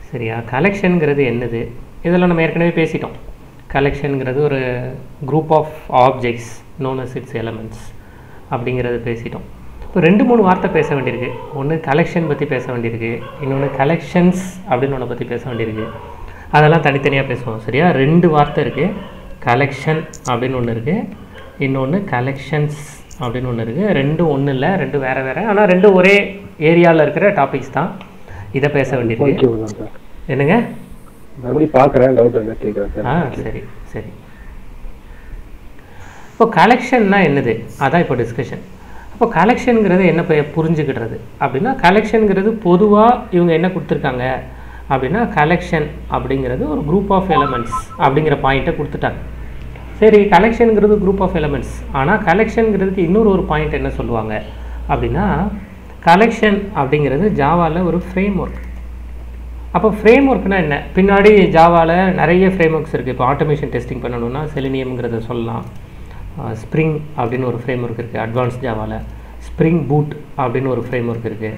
சரியா கலெக்ஷனுங்கிறது என்னது இதெல்லாம் நம்ம ஏற்கனவே பேசிட்டோம் கலெக்ஷனுங்கிறது ஒரு group of objects known as its elements அப்படிங்கிறது பேசிட்டோம் இப்போ ரெண்டு மூணு வார்த்தை பேச வேண்டியிருக்கு ஒன்று கலெக்ஷன் பற்றி பேச வேண்டியிருக்கு இன்னொன்று கலெக்ஷன்ஸ் அப்படின்னு ஒன்று பற்றி பேச வேண்டியிருக்கு அதெல்லாம் தனித்தனியாக பேசுவோம் சரியா ரெண்டு வார்த்தை இருக்குது கலெக்ஷன் அப்படின்னு ஒன்று இருக்குது இன்னொன்று கலெக்ஷன்ஸ் அப்படின்னு ஒன்று இருக்குது ரெண்டும் ஒன்றும் இல்லை ரெண்டும் வேறு வேறு ஆனால் ரெண்டும் ஒரே ஏரியாவில் இருக்கிற டாபிக்ஸ் தான் இதை பேச வேண்டியிருக்கு ஓகே சார் என்னங்க மறுபடியும் பார்க்குறேன் டவுட் இருந்தால் கேட்குறேன் ஆ சார் சரி சரி இப்போ கலெக்ஷன்னா என்னது அதான் இப்போ டிஸ்கஷன் அப்போ கலெக்ஷனுங்கிறது என்ன பே- புரிஞ்சுக்கிடுறது அப்படின்னா கலெக்ஷனுங்கிறது பொதுவாக இவங்க என்ன கொடுத்துருக்காங்க அப்படின்னா கலெக்ஷன் அப்படிங்கிறது ஒரு குரூப் ஆஃப் எலமெண்ட்ஸ் அப்படிங்கிற பாயிண்ட்டை கொடுத்துட்டாங்க சரி கலெக்ஷனுங்கிறது குரூப் ஆஃப் எலமெண்ட்ஸ் ஆனால் கலெக்ஷனுங்கிறதுக்கு இன்னொரு ஒரு பாயிண்ட் என்ன சொல்லுவாங்க அப்படின்னா கலெக்ஷன் அப்படிங்கிறது ஜாவாவில் ஒரு ஃப்ரேம் ஒர்க் அப்போ ஃப்ரேம் ஒர்க்னா என்ன பின்னாடி ஜாவாவில் நிறைய ஃப்ரேம் ஒர்க்ஸ் இருக்குது இப்போ ஆட்டோமேஷன் டெஸ்டிங் பண்ணணும்னா செலினியம்ங்கிறத சொல்லலாம் ஸ்ப்ரிங் அப்படின்னு ஒரு ஃப்ரேம் ஒர்க் இருக்குது அட்வான்ஸ் ஜாவாவில் ஸ்ப்ரிங் பூட் அப்படின்னு ஒரு ஃப்ரேம் ஒர்க் இருக்குது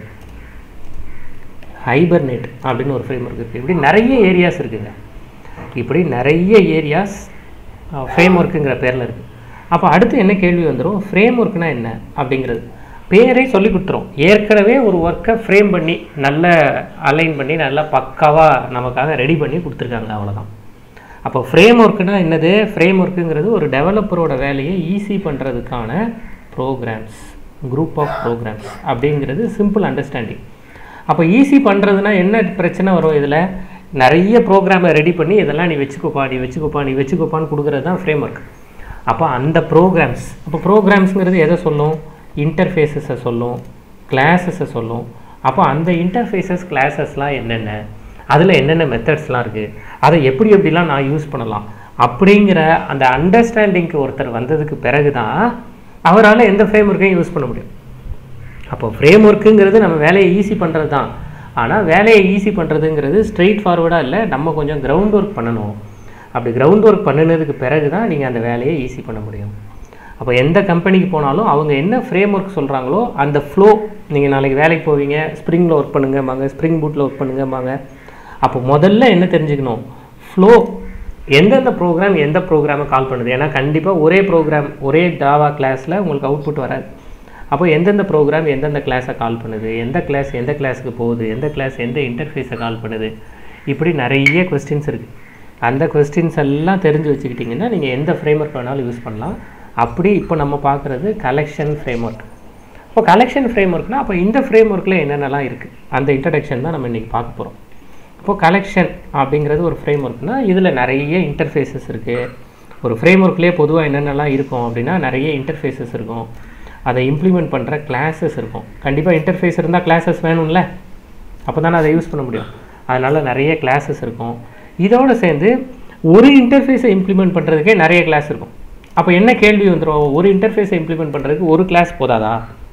ஹைபர்நெட் அப்படின்னு ஒரு ஃப்ரேம் ஒர்க் இருக்குது இப்படி நிறைய ஏரியாஸ் இருக்குங்க இப்படி நிறைய ஏரியாஸ் ஃப்ரேம் ஒர்க்குங்கிற பேரில் இருக்குது அப்போ அடுத்து என்ன கேள்வி வந்துடும் ஃப்ரேம் ஒர்க்னா என்ன அப்படிங்கிறது பேரே சொல்லி கொடுத்துரும் ஏற்கனவே ஒரு ஒர்க்கை ஃப்ரேம் பண்ணி நல்ல அலைன் பண்ணி நல்லா பக்காவாக நமக்காக ரெடி பண்ணி கொடுத்துருக்காங்க அவ்வளோதான் அப்போ ஃப்ரேம் ஒர்க்குனா என்னது ஃப்ரேம் ஒர்க்குங்கிறது ஒரு டெவலப்பரோட வேலையை ஈஸி பண்ணுறதுக்கான ப்ரோக்ராம்ஸ் குரூப் ஆஃப் ப்ரோக்ராம்ஸ் அப்படிங்கிறது சிம்பிள் அண்டர்ஸ்டாண்டிங் அப்போ ஈஸி பண்ணுறதுனா என்ன பிரச்சனை வரும் இதில் நிறைய ப்ரோக்ராமை ரெடி பண்ணி இதெல்லாம் நீ வச்சுக்கோப்பா நீ வச்சுக்கோப்பா நீ வச்சுக்கோப்பான்னு கொடுக்குறது தான் ஃப்ரேம் ஒர்க் அப்போ அந்த ப்ரோக்ராம்ஸ் அப்போ ப்ரோக்ராம்ஸுங்கிறது எதை சொல்லும் இன்டர்ஃபேஸஸை சொல்லும் கிளாஸஸை சொல்லும் அப்போ அந்த இன்டர்ஃபேஸஸ் கிளாஸஸ்லாம் என்னென்ன அதில் என்னென்ன மெத்தட்ஸ்லாம் இருக்குது அதை எப்படி எப்படிலாம் நான் யூஸ் பண்ணலாம் அப்படிங்கிற அந்த அண்டர்ஸ்டாண்டிங்க்கு ஒருத்தர் வந்ததுக்கு பிறகு தான் அவரால் எந்த ஃப்ரேம் ஒர்க்கையும் யூஸ் பண்ண முடியும் அப்போ ஃப்ரேம் ஒர்க்குங்கிறது நம்ம வேலையை ஈஸி பண்ணுறது தான் ஆனால் வேலையை ஈஸி பண்ணுறதுங்கிறது ஸ்ட்ரெயிட் ஃபார்வர்டாக இல்லை நம்ம கொஞ்சம் கிரவுண்ட் ஒர்க் பண்ணணும் அப்படி கிரவுண்ட் ஒர்க் பண்ணினதுக்கு பிறகு தான் நீங்கள் அந்த வேலையை ஈஸி பண்ண முடியும் அப்போ எந்த கம்பெனிக்கு போனாலும் அவங்க என்ன ஃப்ரேம் ஒர்க் சொல்கிறாங்களோ அந்த ஃப்ளோ நீங்கள் நாளைக்கு வேலைக்கு போவீங்க ஸ்ப்ரிங்கில் ஒர்க் பண்ணுங்கம்பாங்க ஸ்ப்ரிங் பூட்டில் ஒர்க் பண்ணுங்கம்பாங்க அப்போ முதல்ல என்ன தெரிஞ்சுக்கணும் ஃப்ளோ எந்தெந்த ப்ரோக்ராம் எந்த ப்ரோக்ராமை கால் பண்ணுது ஏன்னா கண்டிப்பாக ஒரே ப்ரோக்ராம் ஒரே ஜாவா கிளாஸில் உங்களுக்கு அவுட்புட் வராது அப்போ எந்தெந்த ப்ரோக்ராம் எந்தெந்த கிளாஸை கால் பண்ணுது எந்த கிளாஸ் எந்த கிளாஸுக்கு போகுது எந்த கிளாஸ் எந்த இன்டர்ஃபேஸை கால் பண்ணுது இப்படி நிறைய கொஸ்டின்ஸ் இருக்குது அந்த கொஸ்டின்ஸ் எல்லாம் தெரிஞ்சு வச்சுக்கிட்டிங்கன்னா நீங்கள் எந்த ஃப்ரேம் ஒர்க் வேணாலும் யூஸ் பண்ணலாம் அப்படி இப்போ நம்ம பார்க்குறது கலெக்ஷன் ஃப்ரேம் ஒர்க் இப்போ கலெக்ஷன் ஃப்ரேம் ஒர்க்னா அப்போ இந்த ஃப்ரேம் ஒர்க்கில் என்னென்னலாம் இருக்குது அந்த இன்ட்ரடக்ஷன் தான் நம்ம இன்றைக்கி பார்க்க போகிறோம் இப்போ கலெக்ஷன் அப்படிங்கிறது ஒரு ஃப்ரேம் ஒர்க்னா இதில் நிறைய இன்டர்ஃபேஸஸ் இருக்குது ஒரு ஃப்ரேம் ஒர்க்லேயே பொதுவாக என்னென்னலாம் இருக்கும் அப்படின்னா நிறைய இன்டர்ஃபேஸஸ் இருக்கும் அதை இம்ப்ளிமெண்ட் பண்ணுற கிளாஸஸ் இருக்கும் கண்டிப்பாக இன்டர்ஃபேஸ் இருந்தால் கிளாஸஸ் வேணும்ல அப்போ தானே அதை யூஸ் பண்ண முடியும் அதனால் நிறைய கிளாஸஸ் இருக்கும் இதோடு சேர்ந்து ஒரு இன்டர்ஃபேஸை இம்ப்ளிமெண்ட் பண்ணுறதுக்கே நிறைய கிளாஸ் இருக்கும் அப்போ என்ன கேள்வி வந்துடும் ஒரு இன்டர்ஃபேஸை இம்ப்ளிமெண்ட் பண்ணுறதுக்கு ஒரு கிளாஸ் போதாதா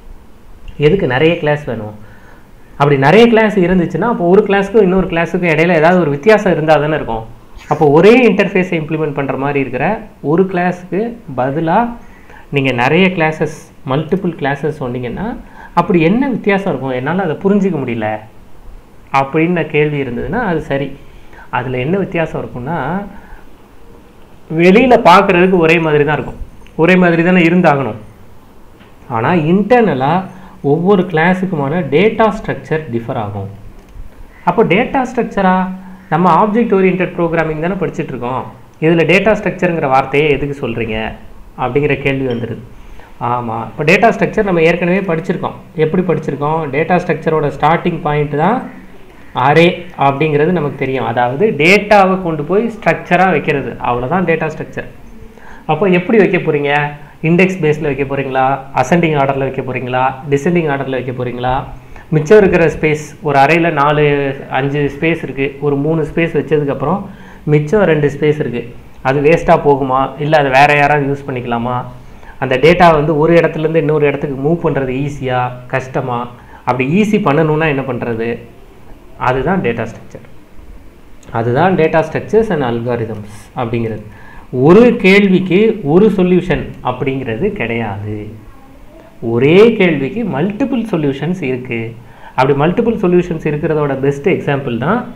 எதுக்கு நிறைய கிளாஸ் வேணும் அப்படி நிறைய கிளாஸ் இருந்துச்சுன்னா அப்போ ஒரு கிளாஸுக்கும் இன்னொரு கிளாஸுக்கும் இடையில ஏதாவது ஒரு வித்தியாசம் இருந்தால் தானே இருக்கும் அப்போ ஒரே இன்டர்ஃபேஸை இம்ப்ளிமெண்ட் பண்ணுற மாதிரி இருக்கிற ஒரு கிளாஸுக்கு பதிலாக நீங்கள் நிறைய கிளாஸஸ் மல்டிபிள் கிளாஸஸ் சொன்னீங்கன்னா அப்படி என்ன வித்தியாசம் இருக்கும் என்னால் அதை புரிஞ்சிக்க முடியல அப்படின்னு கேள்வி இருந்ததுன்னா அது சரி அதில் என்ன வித்தியாசம் இருக்கும்னா வெளியில் பார்க்குறதுக்கு ஒரே மாதிரி தான் இருக்கும் ஒரே மாதிரி தானே இருந்தாகணும் ஆனால் இன்டர்னலாக ஒவ்வொரு கிளாஸுக்குமான டேட்டா ஸ்ட்ரக்சர் டிஃபர் ஆகும் அப்போ டேட்டா ஸ்ட்ரக்சரா நம்ம ஆப்ஜெக்ட் ஓரியன்ட் ப்ரோக்ராமிங் தானே படிச்சுட்டு இருக்கோம் இதில் டேட்டா ஸ்ட்ரக்சருங்கிற வார்த்தையை எதுக்கு சொல்கிறீங்க அப்படிங்கிற கேள்வி வந்துடுது ஆமாம் இப்போ டேட்டா ஸ்ட்ரக்சர் நம்ம ஏற்கனவே படிச்சிருக்கோம் எப்படி படிச்சிருக்கோம் டேட்டா ஸ்ட்ரக்சரோட ஸ்டார்டிங் பாயிண்ட் தான் அரே அப்படிங்கிறது நமக்கு தெரியும் அதாவது டேட்டாவை கொண்டு போய் ஸ்ட்ரக்சராக வைக்கிறது அவ்வளோதான் டேட்டா ஸ்ட்ரக்சர் அப்போ எப்படி வைக்க போகிறீங்க இண்டெக்ஸ் பேஸில் வைக்க போகிறீங்களா அசெண்டிங் ஆர்டரில் வைக்க போகிறீங்களா டிசெண்டிங் ஆர்டரில் வைக்க போகிறீங்களா மிச்சம் இருக்கிற ஸ்பேஸ் ஒரு அறையில் நாலு அஞ்சு ஸ்பேஸ் இருக்குது ஒரு மூணு ஸ்பேஸ் வச்சதுக்கப்புறம் மிச்சம் ரெண்டு ஸ்பேஸ் இருக்குது அது வேஸ்ட்டாக போகுமா இல்லை அதை வேறு யாராவது யூஸ் பண்ணிக்கலாமா அந்த டேட்டா வந்து ஒரு இடத்துலேருந்து இன்னொரு இடத்துக்கு மூவ் பண்ணுறது ஈஸியாக கஷ்டமா அப்படி ஈஸி பண்ணணும்னா என்ன பண்ணுறது அதுதான் டேட்டா ஸ்ட்ரக்சர் அதுதான் டேட்டா ஸ்ட்ரக்சர்ஸ் அண்ட் அல்காரிதம்ஸ் அப்படிங்கிறது ஒரு கேள்விக்கு ஒரு சொல்யூஷன் அப்படிங்கிறது கிடையாது ஒரே கேள்விக்கு மல்டிபிள் சொல்யூஷன்ஸ் இருக்குது அப்படி மல்டிபிள் சொல்யூஷன்ஸ் இருக்கிறதோட பெஸ்ட் எக்ஸாம்பிள் தான்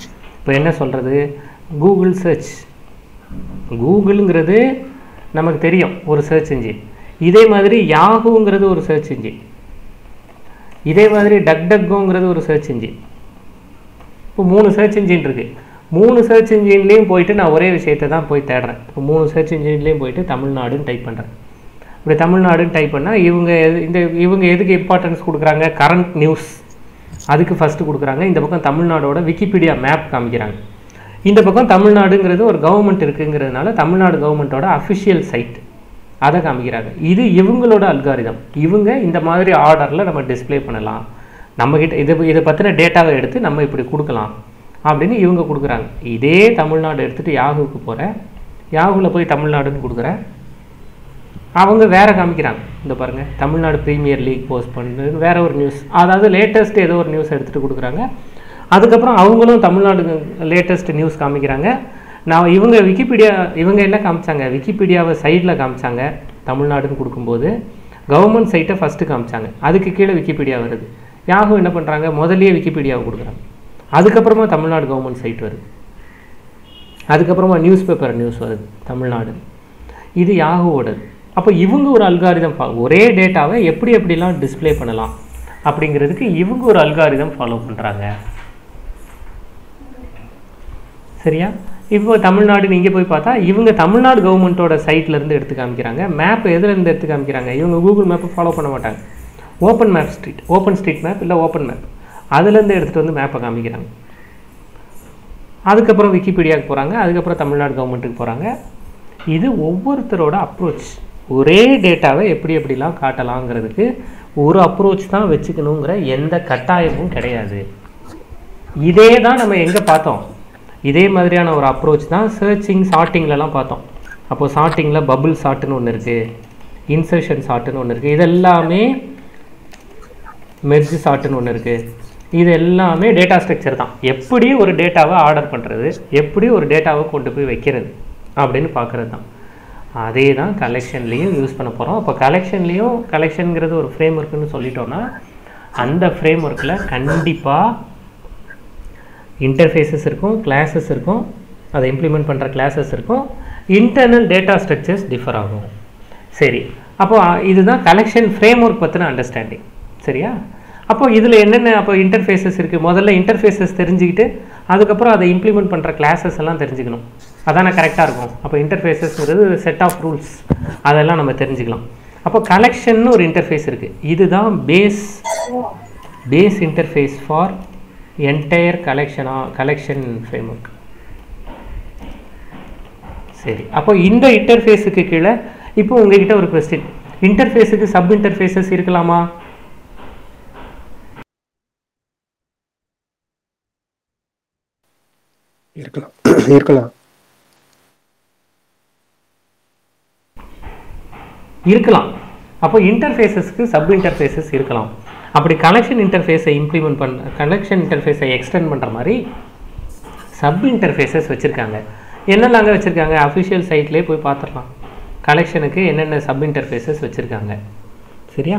இப்போ என்ன சொல்கிறது கூகுள் சர்ச் கூகுளுங்கிறது நமக்கு தெரியும் ஒரு சர்ச் இன்ஜின் இதே மாதிரி யாஹூங்கிறது ஒரு சர்ச் இன்ஜின் இதே மாதிரி டக் டக்கோங்கிறது ஒரு சர்ச் இன்ஜின் இப்போ மூணு சர்ச் இன்ஜின் இருக்குது மூணு சர்ச் இன்ஜின்லேயும் போயிட்டு நான் ஒரே விஷயத்தை தான் போய் தேடுறேன் இப்போ மூணு சர்ச் இன்ஜின்லேயும் போயிட்டு தமிழ்நாடுன்னு டைப் பண்ணுறேன் இப்படி தமிழ்நாடுன்னு டைப் பண்ணால் இவங்க எது- இந்த இவங்க எதுக்கு இம்பார்ட்டன்ஸ் கொடுக்குறாங்க கரண்ட் நியூஸ் அதுக்கு ஃபஸ்ட்டு கொடுக்குறாங்க இந்த பக்கம் தமிழ்நாடோட விக்கிபீடியா மேப் காமிக்கிறாங்க இந்த பக்கம் தமிழ்நாடுங்கிறது ஒரு கவர்மெண்ட் இருக்குங்கிறதுனால தமிழ்நாடு கவர்மெண்ட்டோட அஃபிஷியல் சைட் அதை காமிக்கிறாங்க இது இவங்களோட அல்காரிதம் இவங்க இந்த மாதிரி ஆர்டரில் நம்ம டிஸ்ப்ளே பண்ணலாம் நம்மக்கிட்ட இது இதை பற்றின டேட்டாவை எடுத்து நம்ம இப்படி கொடுக்கலாம் அப்படின்னு இவங்க கொடுக்குறாங்க இதே தமிழ்நாடு எடுத்துகிட்டு யாகுவுக்கு போகிறேன் யாகுவில் போய் தமிழ்நாடுன்னு கொடுக்குறேன் அவங்க வேற காமிக்கிறாங்க இந்த பாருங்க தமிழ்நாடு பிரீமியர் லீக் போஸ்ட் பண்ணு வேற ஒரு நியூஸ் அதாவது லேட்டஸ்ட் ஏதோ ஒரு நியூஸ் எடுத்துட்டு கொடுக்குறாங்க அதுக்கப்புறம் அவங்களும் தமிழ்நாடு லேட்டஸ்ட் நியூஸ் காமிக்கிறாங்க நான் இவங்க விக்கிபீடியா இவங்க என்ன காமிச்சாங்க விக்கிபீடியாவை சைடில் காமிச்சாங்க தமிழ்நாடுன்னு கொடுக்கும்போது கவர்மெண்ட் சைட்டை ஃபஸ்ட்டு காமிச்சாங்க அதுக்கு கீழே விக்கிபீடியா வருது யாகும் என்ன பண்ணுறாங்க முதல்லயே விக்கிபீடியாவை கொடுக்குறாங்க அதுக்கப்புறமா தமிழ்நாடு கவர்மெண்ட் சைட் வருது அதுக்கப்புறமா நியூஸ் பேப்பர் நியூஸ் வருது தமிழ்நாடு இது யாகுவோடது அப்போ இவங்க ஒரு அல்காரிதம் ஒரே டேட்டாவை எப்படி எப்படிலாம் டிஸ்ப்ளே பண்ணலாம் அப்படிங்கிறதுக்கு இவங்க ஒரு அல்காரிதம் ஃபாலோ பண்ணுறாங்க சரியா இப்போ தமிழ்நாடு நீங்கள் போய் பார்த்தா இவங்க தமிழ்நாடு கவர்மெண்ட்டோட சைட்லேருந்து எடுத்து காமிக்கிறாங்க மேப் எதுலேருந்து எடுத்து காமிக்கிறாங்க இவங்க கூகுள் மேப்பை ஃபாலோ பண்ண மாட்டாங்க open map street open street map இல்லை ஓப்பன் மேப் அதுலேருந்து எடுத்துகிட்டு வந்து மேப்பை காமிக்கிறாங்க அதுக்கப்புறம் விக்கிபீடியாவுக்கு போகிறாங்க அதுக்கப்புறம் தமிழ்நாடு கவர்மெண்ட்டுக்கு போகிறாங்க இது ஒவ்வொருத்தரோட அப்ரோச் ஒரே டேட்டாவை எப்படி எப்படிலாம் காட்டலாங்கிறதுக்கு ஒரு அப்ரோச் தான் வச்சுக்கணுங்கிற எந்த கட்டாயமும் கிடையாது இதே தான் நம்ம எங்கே பார்த்தோம் இதே மாதிரியான ஒரு அப்ரோச் தான் சர்ச்சிங் சார்ட்டிங்லலாம் பார்த்தோம் அப்போது சார்ட்டிங்கில் பபுள் சார்ட்டுன்னு ஒன்று இருக்குது இன்சர்ஷன் சார்ட்டுன்னு ஒன்று இருக்குது இதெல்லாமே மெர்ஜ் சார்ட்டுன்னு ஒன்று இருக்குது இது எல்லாமே டேட்டா ஸ்ட்ரக்சர் தான் எப்படி ஒரு டேட்டாவை ஆர்டர் பண்ணுறது எப்படி ஒரு டேட்டாவை கொண்டு போய் வைக்கிறது அப்படின்னு பார்க்குறது தான் அதே தான் கலெக்ஷன்லேயும் யூஸ் பண்ண போகிறோம் அப்போ கலெக்ஷன்லேயும் கலெக்ஷனுங்கிறது ஒரு ஃப்ரேம் ஒர்க்குன்னு சொல்லிட்டோம்னா அந்த ஃப்ரேம் ஒர்க்கில் கண்டிப்பாக இன்டர்ஃபேஸஸ் இருக்கும் கிளாஸஸ் இருக்கும் அதை இம்ப்ளிமெண்ட் பண்ணுற கிளாஸஸ் இருக்கும் இன்டர்னல் டேட்டா ஸ்ட்ரக்சர்ஸ் டிஃபர் ஆகும் சரி அப்போ அ- இதுதான் கலெக்ஷன் ஃப்ரேம் ஒர்க் பற்றின அண்டர்ஸ்டாண்டிங் சரியா அப்போ இதில் என்னென்ன அப்போ இன்டர்ஃபேஸஸ் இருக்குது முதல்ல இன்டர்ஃபேஸஸ் தெரிஞ்சுக்கிட்டு அதுக்கப்புறம் அதை இம்ப்ளிமெண்ட் பண்ணுற கிளாஸஸ் எல்லாம் தெரிஞ்சுக்கணும் அதானே கரெக்டாக இருக்கும் அப்போ இன்டர்ஃபேஸஸ்ங்கிறது செட் ஆஃப் ரூல்ஸ் அதெல்லாம் நம்ம தெரிஞ்சுக்கலாம் அப்போ கலெக்ஷன்னு ஒரு இன்டர்ஃபேஸ் இருக்குது இதுதான் base base interface for entire கலெக்ஷனா கலெக்ஷன் ஃப்ரேம்ஒர்க் சரி அப்போ இந்த இன்டர்ஃபேஸுக்கு கீழே இப்போ உங்ககிட்ட ஒரு கொஸ்டின் இன்டர்ஃபேஸுக்கு சப் இன்டர்ஃபேஸஸ் இருக்கலாமா இருக்கலாம் இருக்கலாம் இருக்கலாம் அப்போ இன்டர்ஃபேஸஸ்க்கு சப் இன்டர்ஃபேஸஸ் இருக்கலாம் அப்படி கலெக்ஷன் இன்டர்ஃபேஸை இம்ப்ளிமெண்ட் பண்ண கலெக்ஷன் இன்டர்ஃபேஸை எக்ஸ்டெண்ட் பண்ணுற மாதிரி சப் இன்டர்ஃபேஸஸ் வச்சுருக்காங்க என்னெல்லாங்க வச்சுருக்காங்க அஃபிஷியல் சைட்லேயே போய் பார்த்துடலாம் கலெக்ஷனுக்கு என்னென்ன சப் இன்டர்ஃபேஸஸ் வச்சுருக்காங்க சரியா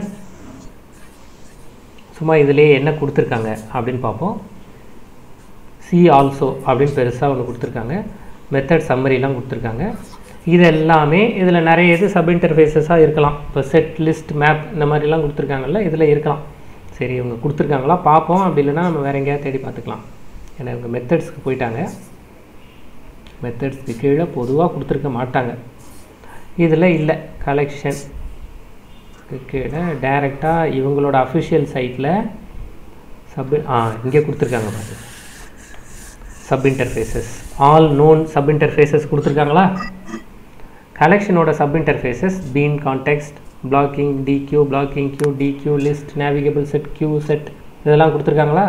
சும்மா இதுலேயே என்ன கொடுத்துருக்காங்க அப்படின்னு பார்ப்போம் சி ஆல்சோ அப்படின்னு பெருசாக ஒன்று கொடுத்துருக்காங்க மெத்தட் சம்மரிலாம் கொடுத்துருக்காங்க இது எல்லாமே இதில் நிறைய இது சப் இன்டர்ஃபேஸஸாக இருக்கலாம் இப்போ செட் லிஸ்ட் மேப் இந்த மாதிரிலாம் கொடுத்துருக்காங்கல்ல இதில் இருக்கலாம் சரி இவங்க கொடுத்துருக்காங்களா பார்ப்போம் அப்படி இல்லைன்னா நம்ம வேற எங்கேயாவது தேடி பார்த்துக்கலாம் ஏன்னா இவங்க மெத்தட்ஸ்க்கு போயிட்டாங்க மெத்தட்ஸ்க்கு கீழே பொதுவாக கொடுத்துருக்க மாட்டாங்க இதில் இல்லை கலெக்ஷன் கீழே டைரெக்டாக இவங்களோட அஃபிஷியல் சைட்டில் சப் ஆ இங்கே கொடுத்துருக்காங்க பாருங்க sub interfaces all known sub interfaces கொடுத்துருக்காங்களா கலெக்ஷனோட sub interfaces bean context blocking deque blocking queue deque list navigable set queue set இதெல்லாம் கொடுத்துருக்காங்களா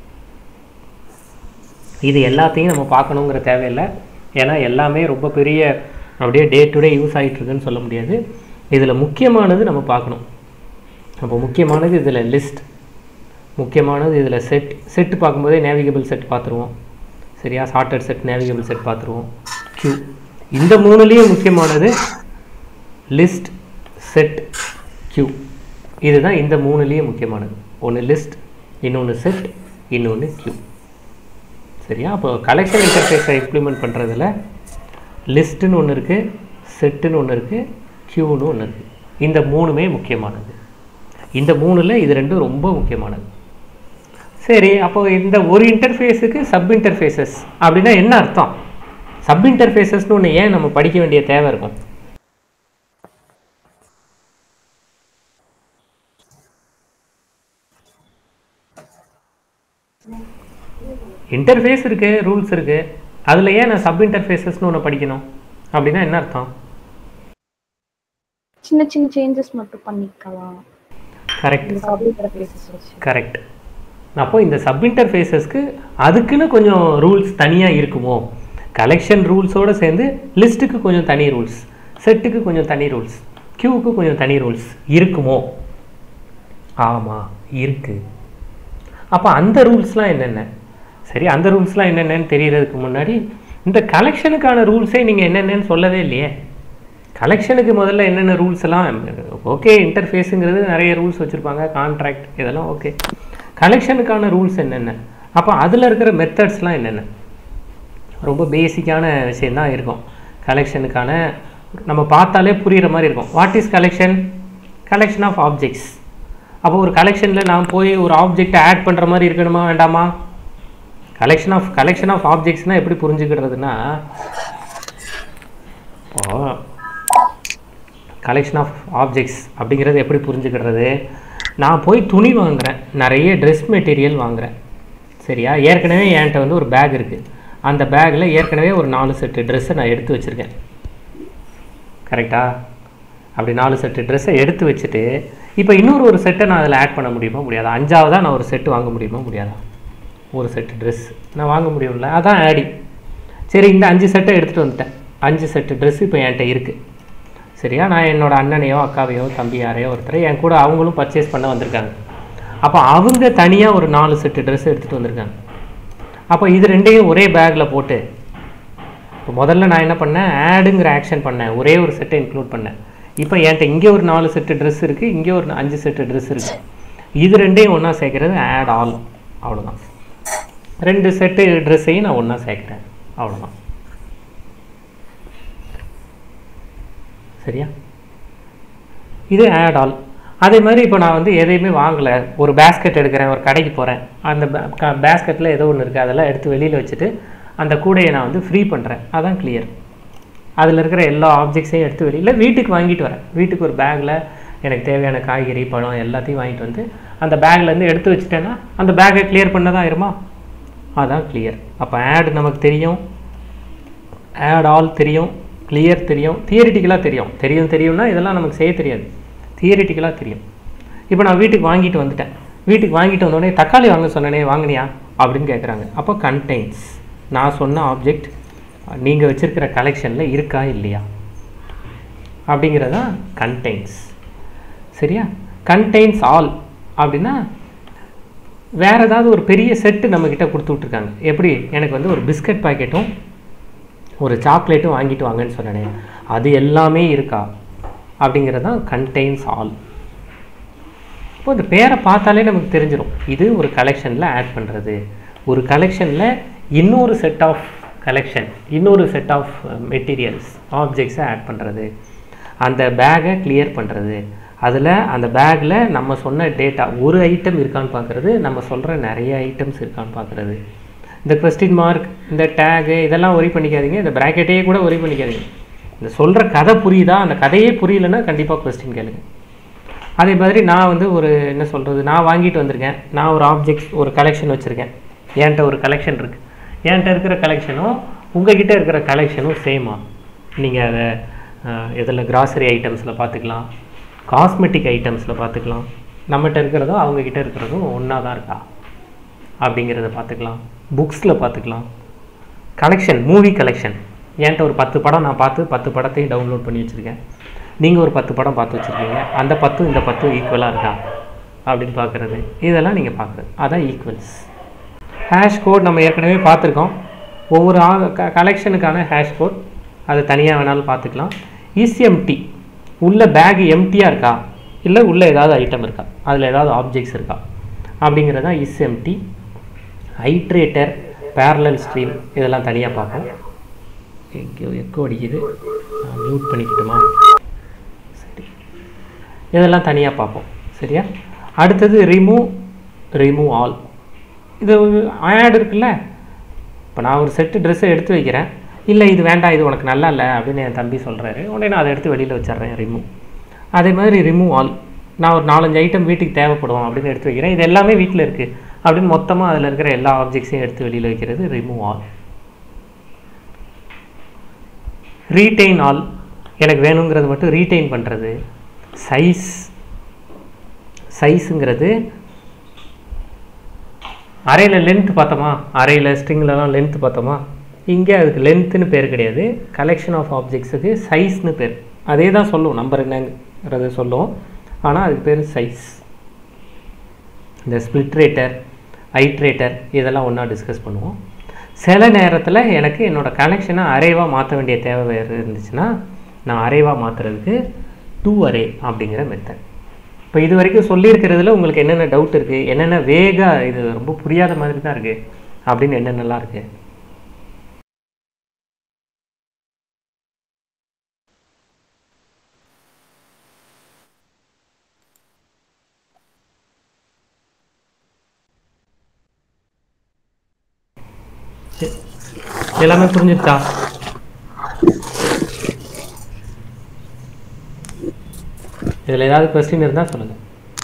இது எல்லாத்தையும் நம்ம பார்க்கணுங்கிற தேவையில்லை ஏன்னா எல்லாமே ரொம்ப பெரிய அப்படியே டே டு டே யூஸ் ஆகிட்டு இருக்குன்னு சொல்ல முடியாது இதில் முக்கியமானது நம்ம பார்க்கணும் அப்போ முக்கியமானது இதில் லிஸ்ட் முக்கியமானது இதில் செட் செட் பார்க்கும்போதே நேவிகபிள் செட் பார்த்துருவோம் சரியா சார்ட்டட் செட் நேவிகபிள் செட் பார்த்துருவோம் கியூ இந்த மூணுலேயும் முக்கியமானது லிஸ்ட் செட் கியூ இதுதான் இந்த மூணுலேயும் முக்கியமானது ஒன்று லிஸ்ட் இன்னொன்று செட் இன்னொன்று கியூ சரியா அப்போ கலெக்ஷன் இன்டர்ஃபேஸை இம்ப்ளிமெண்ட் பண்ணுறதுல லிஸ்ட்டுன்னு ஒன்று இருக்குது செட்டுன்னு ஒன்று இருக்குது க்யூன்னு ஒன்று இருக்குது இந்த மூணுமே முக்கியமானது இந்த மூணில் இது ரெண்டும் ரொம்ப முக்கியமானது சரி அப்போ இந்த ஒரு இன்டர்ஃபேஸுக்கு சப் இன்டர்ஃபேஸஸ் அப்படின்னா என்ன அர்த்தம் சப் இன்டர்ஃபேஸஸ்னு ஒன்று ஏன் நம்ம படிக்க வேண்டிய தேவை இருக்கும் இன்டர்ஃபேஸ் இருக்குது ரூல்ஸ் இருக்குது அதில் ஏன் நான் சப் இன்டர்ஃபேஸஸ்னு ஒன்று படிக்கணும் அப்படின்னா என்ன அர்த்தம் சின்ன சின்ன சேஞ்சஸ் மட்டும் பண்ணிக்கலாம் கரெக்ட் இந்த சப்ளை பேசஸ் வச்சு கரெக்ட் அப்போ இந்த சப் இன்டர்ஃபேஸஸ்க்கு அதுக்குன்னு கொஞ்சம் ரூல்ஸ் தனியாக இருக்குமோ கலெக்ஷன் ரூல்ஸோடு சேர்ந்து லிஸ்ட்டுக்கு கொஞ்சம் தனி ரூல்ஸ் செட்டுக்கு கொஞ்சம் தனி ரூல்ஸ் க்யூவுக்கு கொஞ்சம் தனி ரூல்ஸ் இருக்குமோ ஆமாம் இருக்குது அப்போ அந்த ரூல்ஸ்லாம் என்னென்ன சரி அந்த ரூல்ஸ்லாம் என்னென்னன்னு தெரியறதுக்கு முன்னாடி இந்த கலெக்ஷனுக்கான ரூல்ஸே நீங்கள் என்னென்னன்னு சொல்லவே இல்லையே கலெக்ஷனுக்கு முதல்ல என்னென்ன ரூல்ஸ் எல்லாம் ஓகே இன்டர்ஃபேஸுங்கிறது நிறைய ரூல்ஸ் வச்சுருப்பாங்க கான்ட்ராக்ட் இதெல்லாம் ஓகே கலெக்ஷனுக்கான ரூல்ஸ் என்னென்ன அப்போ அதில் இருக்கிற மெத்தட்ஸ்லாம் என்னென்ன ரொம்ப பேசிக்கான விஷயந்தான் இருக்கும் கலெக்ஷனுக்கான நம்ம பார்த்தாலே புரிகிற மாதிரி இருக்கும் what is collection collection of objects அப்போ ஒரு கலெக்ஷனில் நான் போய் ஒரு ஆப்ஜெக்டை ஆட் பண்ணுற மாதிரி இருக்கணுமா வேண்டாமா கலெக்ஷன் ஆஃப் கலெக்ஷன் ஆஃப் ஆப்ஜெக்ட்ஸ்னால் எப்படி புரிஞ்சுக்கிறதுனா இப்போ கலெக்ஷன் ஆஃப் ஆப்ஜெக்ட்ஸ் அப்படிங்கிறது எப்படி புரிஞ்சுக்கிறது நான் போய் துணி வாங்குறேன் நிறைய ட்ரெஸ் மெட்டீரியல் வாங்குறேன் சரியா ஏற்கனவே என்கிட்ட வந்து ஒரு பேக் இருக்குது அந்த பேக்கில் ஏற்கனவே ஒரு நாலு செட்டு ட்ரெஸ்ஸை நான் எடுத்து வச்சுருக்கேன் கரெக்டா அப்படி நாலு செட்டு ட்ரெஸ்ஸை எடுத்து வச்சுட்டு இப்போ இன்னொரு ஒரு செட்டை நான் அதில் ஆட் பண்ண முடியுமா முடியாதா அஞ்சாவதாக நான் ஒரு செட்டு வாங்க முடியுமா முடியாதா ஒரு செட்டு ட்ரெஸ் நான் வாங்க முடியும்ல அதான் ஆடிங் சரி இந்த அஞ்சு செட்டை எடுத்துகிட்டு வந்துட்டேன் அஞ்சு செட்டு ட்ரெஸ் இப்போ என்கிட்ட இருக்குது சரியா நான் என்னோட அண்ணனையோ அக்காவையோ தம்பி யாரையோ ஒருத்தர் என் கூட அவங்களும் பர்ச்சேஸ் பண்ண வந்திருக்காங்க அப்போ அவங்க தனியாக ஒரு நாலு செட்டு ட்ரெஸ் எடுத்துகிட்டு வந்திருக்காங்க அப்போ இது ரெண்டையும் ஒரே பேக்கில் போட்டு இப்போ முதல்ல நான் என்ன பண்ணேன் ஆடுங்கிற ஆக்ஷன் பண்ணேன் ஒரே ஒரு செட்டை இன்க்ளூட் பண்ணேன் இப்போ என்கிட்ட இங்கே ஒரு நாலு செட்டு ட்ரெஸ் இருக்குது இங்கே ஒரு அஞ்சு செட்டு ட்ரெஸ் இருக்குது இது ரெண்டையும் ஒன்றா சேர்க்கறது ஆட் ஆல் அவ்வளோதான் ரெண்டு செட்டு ட்ரெஸ்ஸையும் நான் ஒன்றா சேர்க்குறேன் அவ்வளோதான் சரியா இது ஆட் ஆல் அதே மாதிரி இப்போ நான் வந்து எதையுமே வாங்கலை ஒரு பேஸ்கெட் எடுக்கிறேன் ஒரு கடைக்கு போகிறேன் அந்த பேஸ்கெட்டில் ஏதோ ஒன்று இருக்குது அதெல்லாம் எடுத்து வெளியில் வச்சுட்டு அந்த கூடையை நான் வந்து ஃப்ரீ பண்ணுறேன் அதான் கிளியர் அதில் இருக்கிற எல்லா ஆப்ஜெக்ட்ஸையும் எடுத்து வெளியில் வீட்டுக்கு வாங்கிட்டு வரேன் வீட்டுக்கு ஒரு பேக்கில் எனக்கு தேவையான காய்கறி பழம் எல்லாத்தையும் வாங்கிட்டு வந்து அந்த பேக்லேருந்து எடுத்து வச்சுட்டேன்னா அந்த பேக்கை கிளியர் பண்ணதான் ஆயிருமா அதான் கிளியர் அப்போ ஆட் நமக்கு தெரியும் ஆட் ஆல் தெரியும் கிளியர் தெரியும் தியரிட்டிக்கலாக தெரியும் தெரியும் தெரியும்னா இதெல்லாம் நமக்கு செய்ய தெரியாது தியரிட்டிக்கலாக தெரியும் இப்போ நான் வீட்டுக்கு வாங்கிட்டு வந்துட்டேன் வீட்டுக்கு வாங்கிட்டு வந்தோடனே தக்காளி வாங்க சொன்னனே வாங்கினியா அப்படின்னு கேட்குறாங்க அப்போ கண்டெய்ன்ஸ் நான் சொன்ன ஆப்ஜெக்ட் நீங்கள் வச்சுருக்கிற கலெக்ஷனில் இருக்கா இல்லையா அப்படிங்கிறது தான் கண்டெய்ன்ஸ் சரியா கண்டெய்ன்ஸ் ஆல் அப்படின்னா வேற ஏதாவது ஒரு பெரிய செட்டு நம்மக்கிட்ட கொடுத்து விட்ருக்காங்க எப்படி எனக்கு வந்து ஒரு பிஸ்கட் பாக்கெட்டும் ஒரு சாக்லேட்டும் வாங்கிட்டு வாங்கன்னு சொன்னேனே அது எல்லாமே இருக்கா அப்படிங்கிறது தான் கண்டெய்ன்ஸ் ஆல் இப்போ இந்த பேரை பார்த்தாலே நமக்கு தெரிஞ்சிடும் இது ஒரு கலெக்ஷனில் ஆட் பண்ணுறது ஒரு கலெக்ஷனில் இன்னொரு செட் ஆஃப் கலெக்ஷன் இன்னொரு செட் ஆஃப் மெட்டீரியல்ஸ் ஆப்ஜெக்ட்ஸை ஆட் பண்ணுறது அந்த பேக்கை கிளியர் பண்ணுறது அதில் அந்த பேக்கில் நம்ம சொன்ன டேட்டா ஒரு ஐட்டம் இருக்கான்னு பார்க்குறது நம்ம சொல்கிற நிறைய ஐட்டம்ஸ் இருக்கான்னு பார்க்குறது இந்த கொஸ்டின் மார்க் இந்த டேகு இதெல்லாம் ஒரி பண்ணிக்காதீங்க இந்த ப்ராக்கெட்டையே கூட ஒரி பண்ணிக்காதீங்க இந்த சொல்கிற கதை புரியுதா அந்த கதையே புரியலன்னா கண்டிப்பாக கொஸ்டின் கேளுங்க அதே மாதிரி நான் வந்து ஒரு என்ன சொல்கிறது நான் வாங்கிட்டு வந்திருக்கேன் நான் ஒரு ஆப்ஜெக்ட் ஒரு கலெக்ஷன் வச்சுருக்கேன் என்கிட்ட ஒரு கலெக்ஷன் இருக்குது என்கிட்ட இருக்கிற கலெக்ஷனும் உங்ககிட்ட இருக்கிற கலெக்ஷனும் சேமா நீங்கள் அதை இதில் கிராசரி ஐட்டம்ஸில் பார்த்துக்கலாம் காஸ்மெட்டிக் ஐட்டம்ஸில் பார்த்துக்கலாம் நம்மகிட்ட இருக்கிறதும் அவங்கக்கிட்ட இருக்கிறதும் ஒன்றா தான் இருக்கா அப்படிங்கிறத பார்த்துக்கலாம் புக்ஸில் பார்த்துக்கலாம் கலெக்ஷன் மூவி கலெக்ஷன் என்கிட்ட ஒரு பத்து படம் நான் பார்த்து பத்து படத்தையும் டவுன்லோட் பண்ணி வச்சுருக்கேன் நீங்கள் ஒரு பத்து படம் பார்த்து வச்சுருக்கீங்க அந்த பத்தும் இந்த பத்தும் ஈக்குவலாக இருக்கா அப்படின்னு பார்க்குறது இதெல்லாம் நீங்கள் பார்க்குறது அதான் ஈக்குவல்ஸ் ஹேஷ் கோட் நம்ம ஏற்கனவே பார்த்துருக்கோம் ஒவ்வொரு கலெக்ஷனுக்கான ஹேஷ் கோட் அது தனியாக வேணாலும் பார்த்துக்கலாம் இஸ் எம்டி உள்ள பேக் எம்டியாக இருக்கா இல்லை உள்ள ஏதாவது ஐட்டம் இருக்கா அதில் ஏதாவது ஆப்ஜெக்ட்ஸ் இருக்கா அப்படிங்கிறது தான் is empty iterator parallel stream இதெல்லாம் தனியாக பார்ப்போம் எங்கேயோ எக்கோ அடிக்குது மியூட் பண்ணிக்கிட்டுமா சரி இதெல்லாம் தனியாக பார்ப்போம் சரியா அடுத்தது ரிமூவ் ரிமூவ் ஆல் இது ஆட் இருக்குல்ல இப்போ நான் ஒரு செட்டு ட்ரெஸ்ஸை எடுத்து வைக்கிறேன் இல்லை இது வேண்டாம் இது உனக்கு நல்லா இல்லை அப்படின்னு என் தம்பி சொல்கிறாரு உடனே நான் அதை எடுத்து வெளியில் வச்சிடுறேன் ரிமூவ் அதே மாதிரி ரிமூவ் ஆல் நான் ஒரு நாலஞ்சு ஐட்டம் வீட்டுக்கு தேவைப்படும் அப்படின்னு எடுத்து வைக்கிறேன் இது எல்லாமே வீட்டில் இருக்குது அப்படின்னு மொத்தமாக அதில் இருக்கிற எல்லா ஆப்ஜெக்ட்ஸையும் எடுத்து வெளியில் வைக்கிறது ரிமூவ் ஆல் ரீட்டைன் ஆல் எனக்கு வேணுங்கிறது மட்டும் ரீட்டைன் பண்ணுறது சைஸ் சைஸுங்கிறது அரையில் லென்த் பார்த்தோமா அரையில் ஸ்ட்ரிங்லலாம் லென்த் பார்த்தோமா இங்கே அதுக்கு லென்த்துன்னு பேர் கிடையாது கலெக்ஷன் ஆஃப் ஆப்ஜெக்ட்ஸுக்கு சைஸ்னு பேர் அதே தான் சொல்லும் நம்பர் என்னங்கிறத சொல்லும் ஆனால் அதுக்கு பேர் சைஸ் இந்த ஸ்பிளிட்ரேட்டர் ஐட்ரேட்டர் இதெல்லாம் ஒன்றா டிஸ்கஸ் பண்ணுவோம் சில நேரத்தில் எனக்கு என்னோடய கனெக்ஷனை அரேவாக மாற்ற வேண்டிய தேவை வேறு இருந்துச்சுன்னா நான் அரேவாக மாற்றுறதுக்கு டூ அரே அப்படிங்கிற மெத்தட் இப்போ இது வரைக்கும் சொல்லியிருக்கிறதுல உங்களுக்கு என்னென்ன டவுட் இருக்குது என்னென்ன வேகாக இது ரொம்ப புரியாத மாதிரி தான் இருக்குது அப்படின்னு என்னென்னலாம் இருக்குது எல்லாமே புரிஞ்சிருச்சா இதில் ஏதாவது கொஸ்டின் இருந்தால் சொல்லுங்கள்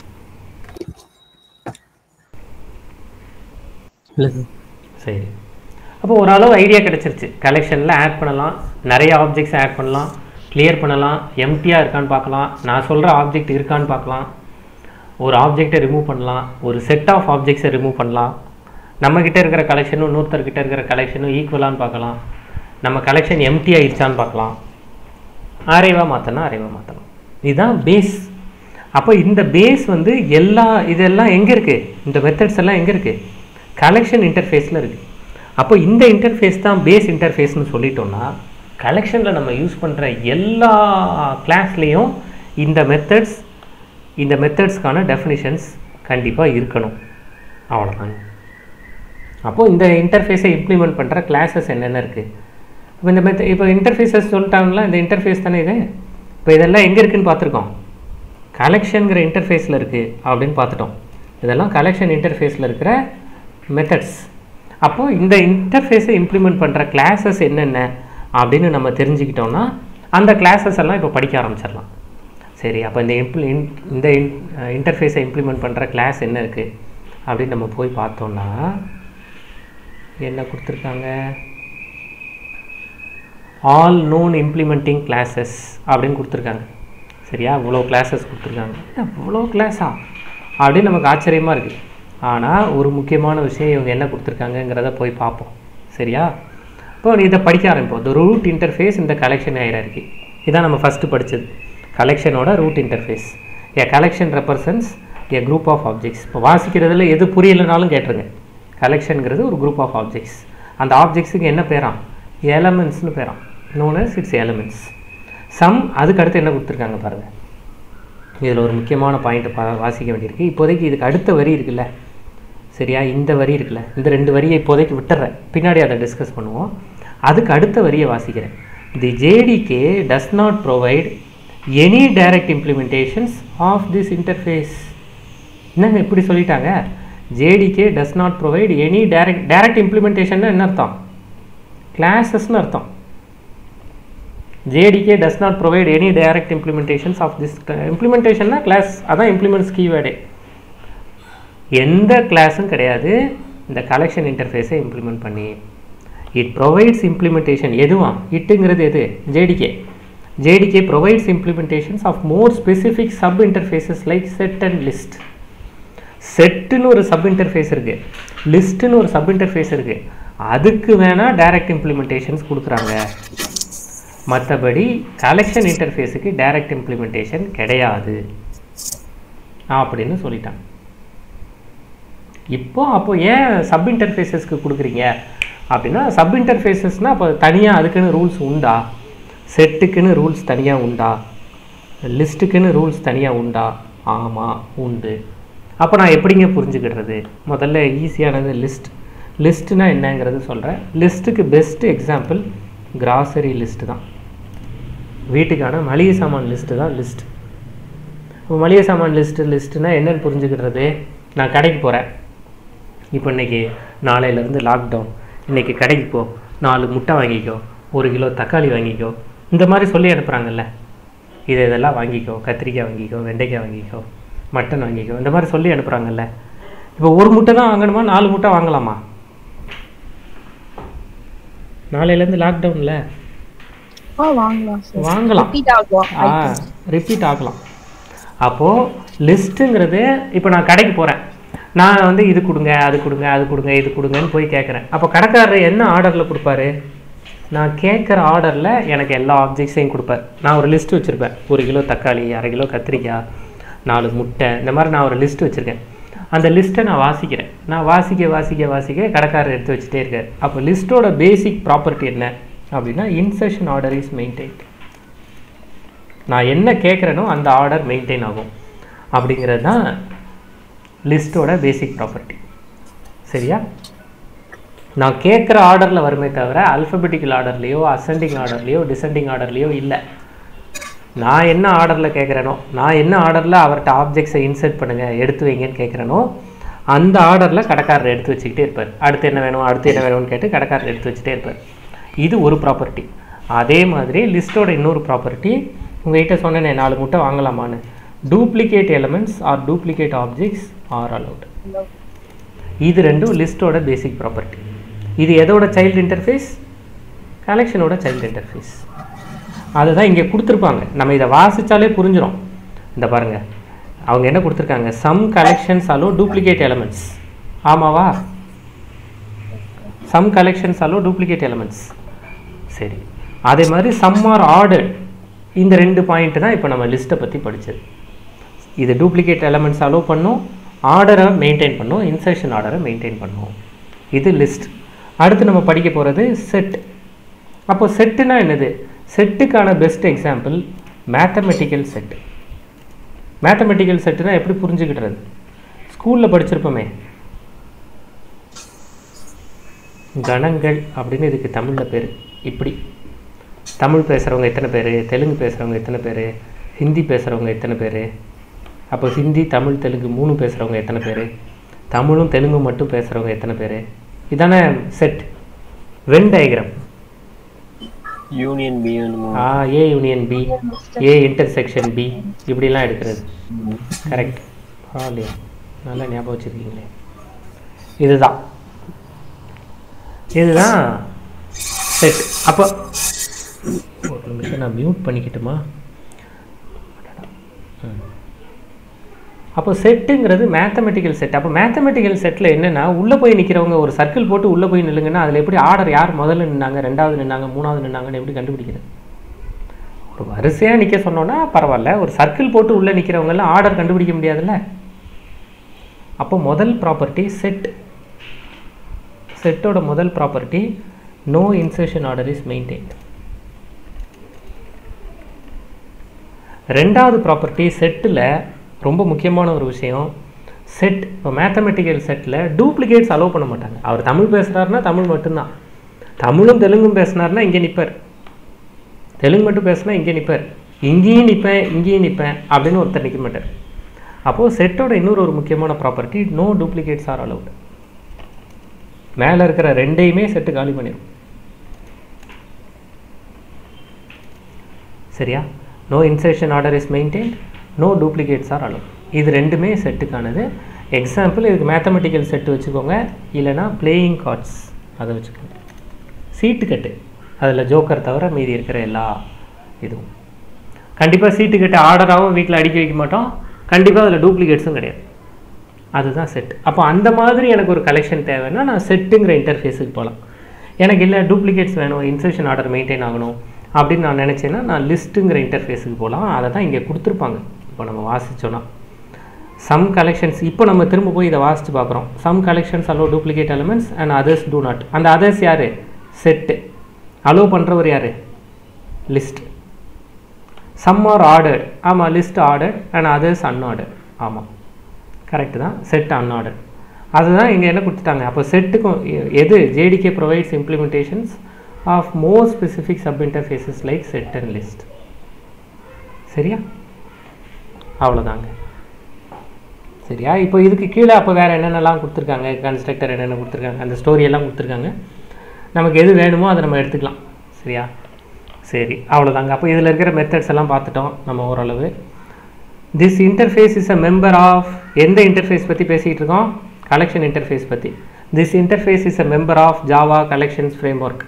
இல்லை சார் சரி அப்போ ஓரளவு ஐடியா கிடச்சிருச்சு கலெக்ஷனில் ஆட் பண்ணலாம் நிறைய ஆப்ஜெக்ட்ஸ் ஆட் பண்ணலாம் கிளியர் பண்ணலாம் எம்டியாக இருக்கான்னு பார்க்கலாம் நான் சொல்கிற ஆப்ஜெக்ட் இருக்கான்னு பார்க்கலாம் ஒரு ஆப்ஜெக்டை ரிமூவ் பண்ணலாம் ஒரு செட் ஆஃப் ஆப்ஜெக்ட்ஸை ரிமூவ் பண்ணலாம் நம்மக்கிட்ட இருக்கிற கலெக்ஷனும் இன்னொருத்தர்கிட்ட இருக்கிற கலெக்ஷனும் ஈக்குவலான்னு பார்க்கலாம் நம்ம கலெக்ஷன் எம்டி ஆயிடுச்சான்னு பார்க்கலாம் அரைவாக மாற்றணும் அரைவாக மாற்றணும் இதுதான் பேஸ் அப்போ இந்த பேஸ் வந்து எல்லா இதெல்லாம் எங்கே இருக்குது இந்த மெத்தட்ஸ் எல்லாம் எங்கே இருக்குது கலெக்ஷன் இன்டர்ஃபேஸில் இருக்குது அப்போ இந்த இன்டர்ஃபேஸ் தான் பேஸ் இன்டர்ஃபேஸ்னு சொல்லிட்டோம்னா கலெக்ஷனில் நம்ம யூஸ் பண்ணுற எல்லா கிளாஸ்லேயும் இந்த மெத்தட்ஸ் இந்த மெத்தட்ஸ்க்கான டெஃபினிஷன்ஸ் கண்டிப்பாக இருக்கணும் அவ்வளோதாங்க அப்போது இந்த இன்டர்ஃபேஸை இம்ப்ளிமெண்ட் பண்ணுற கிளாஸஸ் என்னென்ன இருக்குது இப்போ இந்த மெத்த இப்போ இன்டர்ஃபேஸஸ் சொல்லிட்டாங்களா இந்த இன்டர்ஃபேஸ் தானே இது இப்போ இதெல்லாம் எங்கே இருக்குன்னு பார்த்துருக்கோம் கலெக்ஷனுங்கிற இன்டர்ஃபேஸில் இருக்குது அப்படின்னு பார்த்துட்டோம் இதெல்லாம் கலெக்ஷன் இன்டர்ஃபேஸில் இருக்கிற மெத்தட்ஸ் அப்போது இந்த இன்டர்ஃபேஸை இம்ப்ளிமெண்ட் பண்ணுற கிளாஸஸ் என்னென்ன அப்படின்னு நம்ம தெரிஞ்சுக்கிட்டோம்னா அந்த கிளாஸஸ் எல்லாம் இப்போ படிக்க ஆரம்பிச்சிடலாம் சரி அப்போ இந்த இம்ப்ளி இந்த இன்டர்ஃபேஸை இம்ப்ளிமெண்ட் பண்ணுற கிளாஸ் என்ன இருக்குது அப்படின்னு நம்ம போய் பார்த்தோம்னா என்ன கொடுத்துருக்காங்க ஆல் நோன் இம்ப்ளிமெண்டிங் கிளாஸஸ் அப்படின்னு கொடுத்துருக்காங்க சரியா இவ்வளோ கிளாஸஸ் கொடுத்துருக்காங்க என்ன இவ்வளோ கிளாஸா அப்படின்னு நமக்கு ஆச்சரியமாக இருக்குது ஆனால் ஒரு முக்கியமான விஷயம் இவங்க என்ன கொடுத்துருக்காங்கங்கிறத போய் பார்ப்போம் சரியா இப்போ இதை படிக்க ஆரம்பிப்போம் த ரூட் இன்டர்ஃபேஸ் இந்த கலெக்ஷன் ஹையரார்கி இதான் நம்ம ஃபஸ்ட்டு படித்தது கலெக்ஷனோட root interface a collection represents a group of objects இப்போ வாசிக்கிறதுல எது புரியலைனாலும் கேட்டுருங்க கலெக்ஷனுங்கிறது ஒரு குரூப் ஆஃப் ஆப்ஜெக்ட்ஸ் அந்த ஆப்ஜெக்ட்ஸுக்கு என்ன பேராம் எலமெண்ட்ஸ்னு பேராம் known as its elements some அதுக்கு அடுத்து என்ன கொடுத்துருக்காங்க பாருங்கள் இதில் ஒரு முக்கியமான பாயிண்ட்டை பா வாசிக்க வேண்டியிருக்கு இப்போதைக்கு இதுக்கு அடுத்த வரி இருக்குல்ல சரியா இந்த வரி இருக்குல்ல இந்த ரெண்டு வரியை இப்போதைக்கு விட்டுறேன் பின்னாடி அதை டிஸ்கஸ் பண்ணுவோம் அதுக்கு அடுத்த வரியை வாசிக்கிறேன் the JDK does not provide any direct implementations of this interface என்னங்க இப்படி சொல்லிட்டாங்க JDK does not provide any direct direct implementation என்ன அர்த்தம் கிளாஸஸ்னு அர்த்தம் JDK does not provide any direct implementations of this இம்ப்ளிமெண்டேஷன்னா கிளாஸ் அதான் இம்ப்ளிமெண்ட்ஸ் கீவேர்டே எந்த கிளாஸும் கிடையாது இந்த கலெக்ஷன் இன்டர்ஃபேஸை இம்ப்ளிமெண்ட் பண்ணி இட் ப்ரொவைட்ஸ் இம்ப்ளிமெண்டேஷன் எதுவா இட்டுங்கிறது எது JDK JDK provides implementations of more specific sub interfaces like set and list செட்டுன்னு ஒரு சப் இன்டர்ஃபேஸ் இருக்குது லிஸ்ட்டுன்னு ஒரு சப் இன்டர்ஃபேஸ் இருக்குது அதுக்கு வேணால் டைரக்ட் இம்ப்ளிமெண்டேஷன்ஸ் கொடுக்குறாங்க மற்றபடி கலெக்ஷன் இன்டர்ஃபேஸுக்கு டைரக்ட் இம்ப்ளிமெண்டேஷன் கிடையாது அப்படின்னு சொல்லிட்டாங்க இப்போ அப்போ ஏன் சப் இன்டர்ஃபேஸஸ்க்கு கொடுக்குறீங்க அப்படின்னா சப் இன்டர்ஃபேஸஸ்னால் அப்போ தனியாக அதுக்குன்னு ரூல்ஸ் உண்டா செட்டுக்குன்னு ரூல்ஸ் தனியாக உண்டா லிஸ்ட்டுக்குன்னு ரூல்ஸ் தனியாக உண்டா ஆமாம் உண்டு அப்போ நான் எப்படிங்க புரிஞ்சுக்கிடுறது முதல்ல ஈஸியானது லிஸ்ட் லிஸ்ட்டுனா என்னங்கிறது சொல்கிறேன் லிஸ்ட்டுக்கு பெஸ்ட் எக்ஸாம்பிள் கிராசரி லிஸ்ட்டு தான் வீட்டுக்கான மளிகை சாமான் லிஸ்ட்டு தான் லிஸ்ட் இப்போ மளிகை சாமான் லிஸ்ட்டு லிஸ்ட்டுனா என்னன்னு புரிஞ்சுக்கிறது நான் கடைக்கு போகிறேன் இப்போ இன்னைக்கு நாளையிலேருந்து லாக்டவுன் இன்னைக்கு கடைக்கு போ நாலு முட்டை வாங்கிக்கோ ஒரு கிலோ தக்காளி வாங்கிக்கோ இந்த மாதிரி சொல்லி அனுப்புகிறாங்கல்ல இது இதெல்லாம் வாங்கிக்கோ கத்திரிக்காய் வாங்கிக்கோ வெண்டைக்காய் வாங்கிக்கோ மட்டன் வாங்கிக்கோ இந்த மாதிரி சொல்லி அனுப்புகிறாங்கல்ல இப்போ ஒரு முட்டை தான் வாங்கணுமா நாலு முட்டை வாங்கலாமா நாளையிலேருந்து லாக்டவுனில் ஆ வாங்கலாம் சார் வாங்கலாம் ரிப்பீட் ஆகும் ஆ ரிப்பீட் ஆகலாம் அப்போது லிஸ்ட்டுங்கிறது இப்போ நான் கடைக்கு போகிறேன் நான் வந்து இது கொடுங்க அது கொடுங்க அது கொடுங்க இது கொடுங்கன்னு போய் கேட்குறேன் அப்போ கடைக்காரர் என்ன ஆர்டரில் கொடுப்பாரு நான் கேட்குற ஆர்டரில் எனக்கு எல்லா ஆப்ஜெக்ட்ஸையும் கொடுப்பார் நான் ஒரு லிஸ்ட் வச்சுருப்பேன் ஒரு கிலோ தக்காளி அரை கிலோ கத்திரிக்காய் நாலு முட்டை இந்த மாதிரி நான் ஒரு லிஸ்ட் வச்சுருக்கேன் அந்த லிஸ்ட்டை நான் வாசிக்கிறேன் நான் வாசிக்க வாசிக்க வாசிக்க கடைக்காரர் எடுத்து வச்சுட்டே இருக்கார் அப்போ லிஸ்ட்டோட பேசிக் ப்ராப்பர்ட்டி என்ன அப்படின்னா இன்சர்ஷன் ஆர்டர் இஸ் மெயின்டைன்ட் நான் என்ன கேட்குறேனோ அந்த ஆர்டர் மெயின்டைன் ஆகும் அப்படிங்கிறது தான் லிஸ்ட்டோட பேசிக் ப்ராப்பர்ட்டி சரியா நான் கேட்குற ஆர்டரில் வருமே தவிர அல்ஃபபெட்டிக்கல் ஆர்டர்லேயோ அசெண்டிங் ஆர்டர்லேயோ டிசெண்டிங் ஆர்டர்லேயோ இல்லை நான் என்ன ஆர்டரில் கேட்குறேனோ நான் என்ன ஆர்டரில் அவர்கிட்ட ஆப்ஜெக்ட்ஸை இன்சர்ட் பண்ணுங்கள் எடுத்து வைங்கன்னு கேட்குறேனோ அந்த ஆர்டரில் கடைக்காரர் எடுத்து வச்சுக்கிட்டே இருப்பார் அடுத்து என்ன வேணும் அடுத்து என்ன வேணும்னு கேட்டு கடைக்காரர் எடுத்து வச்சுட்டே இருப்பார் இது ஒரு ப்ராப்பர்ட்டி அதே மாதிரி லிஸ்ட்டோட இன்னொரு ப்ராப்பர்ட்டி உங்ககிட்ட சொன்னேனே நாலு முட்டை வாங்கலாமான்னு duplicate elements are duplicate objects are allowed இது ரெண்டும் லிஸ்ட்டோட பேசிக் ப்ராப்பர்ட்டி இது எதோட சைல்டு இன்டர்ஃபேஸ் கலெக்ஷனோட சைல்டு இன்டர்ஃபேஸ் அதுதான் இங்கே கொடுத்துருப்பாங்க நம்ம இதை வாசித்தாலே புரிஞ்சிடும் இந்த பாருங்க அவங்க என்ன கொடுத்துருக்காங்க some collections allow duplicate elements ஆமாவா some collections allow duplicate elements சரி அதே மாதிரி சம் ஆர் ஆர்டர் இந்த ரெண்டு பாயிண்ட் தான் இப்போ நம்ம லிஸ்ட்டை பற்றி படிச்சது இது டூப்ளிகேட் எலமெண்ட்ஸ் அலோவ் பண்ணும் ஆர்டரை மெயின்டைன் பண்ணும் இன்சர்ஷன் ஆர்டரை மெயின்டைன் பண்ணும் இது லிஸ்ட் அடுத்து நம்ம படிக்க போகிறது செட் அப்போ செட்டுனா என்னது செட்டுக்கான best example mathematical set mathematical செட்டுனா எப்படி புரிஞ்சுக்கிட்டுறது ஸ்கூலில் படிச்சிருப்போமே கணங்கள் அப்படின்னு இதுக்கு தமிழில் பேர் இப்படி தமிழ் பேசுகிறவங்க எத்தனை பேர் தெலுங்கு பேசுகிறவங்க எத்தனை பேர் ஹிந்தி பேசுகிறவங்க எத்தனை பேர் அப்போ ஹிந்தி தமிழ் தெலுங்கு மூணு பேசுகிறவங்க எத்தனை பேர் தமிழும் தெலுங்கும் மட்டும் பேசுகிறவங்க எத்தனை பேர் இதானே set Venn diagram union B ஆ A union B A intersection B இப்படிலாம் எடுக்கிறது கரெக்ட் பரவாயில்லையா நல்லா ஞாபகம் வச்சுருக்கீங்களே இதுதான் இதுதான் செட் அப்போ ஒரு நிமிஷம் நான் மியூட் பண்ணிக்கிட்டுமா ம். அப்போ செட்டுங்கிறது மேத்தமெட்டிக்கல் செட் அப்போ மேத்தமெட்டிக்கல் செட்டில் என்னென்னா உள்ளே போய் நிற்கிறவங்க ஒரு சர்க்கிள் போட்டு உள்ளே போய் நில்லுங்கன்னா அதில் எப்படி ஆர்டர் யார் முதல்ல நின்னாங்க ரெண்டாவது நின்னாங்க மூணாவது நின்னாங்கன்னு எப்படி கண்டுபிடிக்கிறது ஒரு வரிசையாக நிற்க சொன்னோன்னா பரவாயில்ல ஒரு சர்க்கிள் போட்டு உள்ளே நிற்கிறவங்கெல்லாம் ஆர்டர் கண்டுபிடிக்க முடியாதுல்ல அப்போ முதல் ப்ராப்பர்ட்டி செட் செட்டோட முதல் property no insertion order is maintained ரெண்டாவது ப்ராப்பர்ட்டி செட்டில் ரொம்ப முக்கியமான ஒரு விஷயம் செட் இப்போ மேத்தமெட்டிக்கல் செட்டில் டூப்ளிகேட்ஸ் அலோவ் பண்ண மாட்டாங்க அவர் தமிழ் பேசுகிறாருன்னா தமிழ் மட்டும்தான் தமிழும் தெலுங்கும் பேசுனாருன்னா இங்கே நிற்பார் தெலுங்கு மட்டும் பேசுனா இங்கே நிற்பார் இங்கேயும் நிற்பேன் இங்கேயும் நிற்பேன் அப்படின்னு ஒருத்தர் நிற்க மாட்டார் அப்போது செட்டோட இன்னொரு ஒரு முக்கியமான property no duplicates are allowed மேலே இருக்கிற ரெண்டையுமே செட்டு காலி பண்ணிடும் சரியா no insertion order is maintain no duplicates are allow இது ரெண்டுமே செட்டுக்கானது எக்ஸாம்பிள் இதுக்கு மேத்தமெட்டிக்கல் செட்டு வச்சுக்கோங்க இல்லைனா பிளேயிங் கார்ட்ஸ் அதை வச்சுக்கோங்க சீட்டு கட்டு அதில் ஜோக்கர் தவிர மீதி இருக்கிற எல்லா இதுவும் கண்டிப்பாக சீட்டு கட்டு ஆர்டராகவும் வீட்டில் அடிக்க வைக்க மாட்டோம் கண்டிப்பாக அதில் டூப்ளிகேட்ஸும் கிடையாது அதுதான் செட் அப்போ அந்த மாதிரி எனக்கு ஒரு கலெக்ஷன் தேவைன்னா நான் செட்டுங்கிற இன்டர்ஃபேஸுக்கு போகலாம் எனக்கு இல்லை டூப்ளிகேட்ஸ் வேணும் இன்சர்ஷன் ஆர்டர் மெயின்டைன் ஆகணும் அப்படின்னு நான் நினச்சேன்னா நான் லிஸ்ட்டுங்கிற இன்டர்ஃபேஸுக்கு போகலாம் அதை தான் இங்கே கொடுத்துருப்பாங்க இப்போ நம்ம வாசிச்சோன்னா சம் கலெக்ஷன்ஸ் இப்போ நம்ம திரும்ப போய் இதை வாசித்து பார்க்குறோம் some collections allow duplicate elements and others do not அந்த அதர்ஸ் யார் செட்டு அலோவ் பண்ணுறவர் யார் லிஸ்ட் சம் ஆர் ஆர்டர்ட் ஆமாம் list ordered and others unordered ஆமாம் கரெக்டு தான் செட் அன்ஆர்டர் அதுதான் இங்கே என்ன கொடுத்துட்டாங்க அப்போ செட்டுக்கும் எது JDK provides implementations of more specific sub interfaces like set and list சரியா அவ்வளோதாங்க சரியா இப்போ இதுக்கு கீழே அப்போ வேறு என்னென்னலாம் கொடுத்துருக்காங்க கன்ஸ்ட்ரக்டர் என்னென்ன கொடுத்துருக்காங்க அந்த ஸ்டோரி எல்லாம் கொடுத்துருக்காங்க நமக்கு எது வேணுமோ அதை நம்ம எடுத்துக்கலாம் சரியா சரி அவ்வளோதாங்க அப்போ இதில் இருக்கிற மெத்தட்ஸ் எல்லாம் பார்த்துட்டோம் நம்ம ஓரளவு this interface is a member of எந்த இன்டர்ஃபேஸ் பற்றி பேசிகிட்டு இருக்கோம் கலெக்ஷன் இன்டர்ஃபேஸ் பற்றி this interface is a member of Java collections framework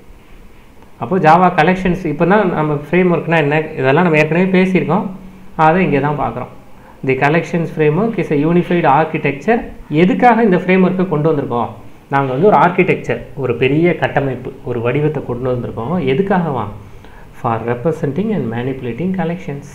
அப்போ ஜாவா கலெக்ஷன்ஸ் இப்போ தான் நம்ம ஃப்ரேம் ஒர்க்னா என்ன இதெல்லாம் நம்ம ஏற்கனவே பேசியிருக்கோம் அதை இங்கே தான் பார்க்குறோம் the collections framework is a unified architecture எதுக்காக இந்த ஃப்ரேம் ஒர்க்கை கொண்டு வந்திருக்கோம் நாங்கள் வந்து ஒரு ஆர்கிடெக்சர் ஒரு பெரிய கட்டமைப்பு ஒரு வடிவத்தை கொண்டு வந்திருக்கோம் எதுக்காகவா for representing and manipulating collections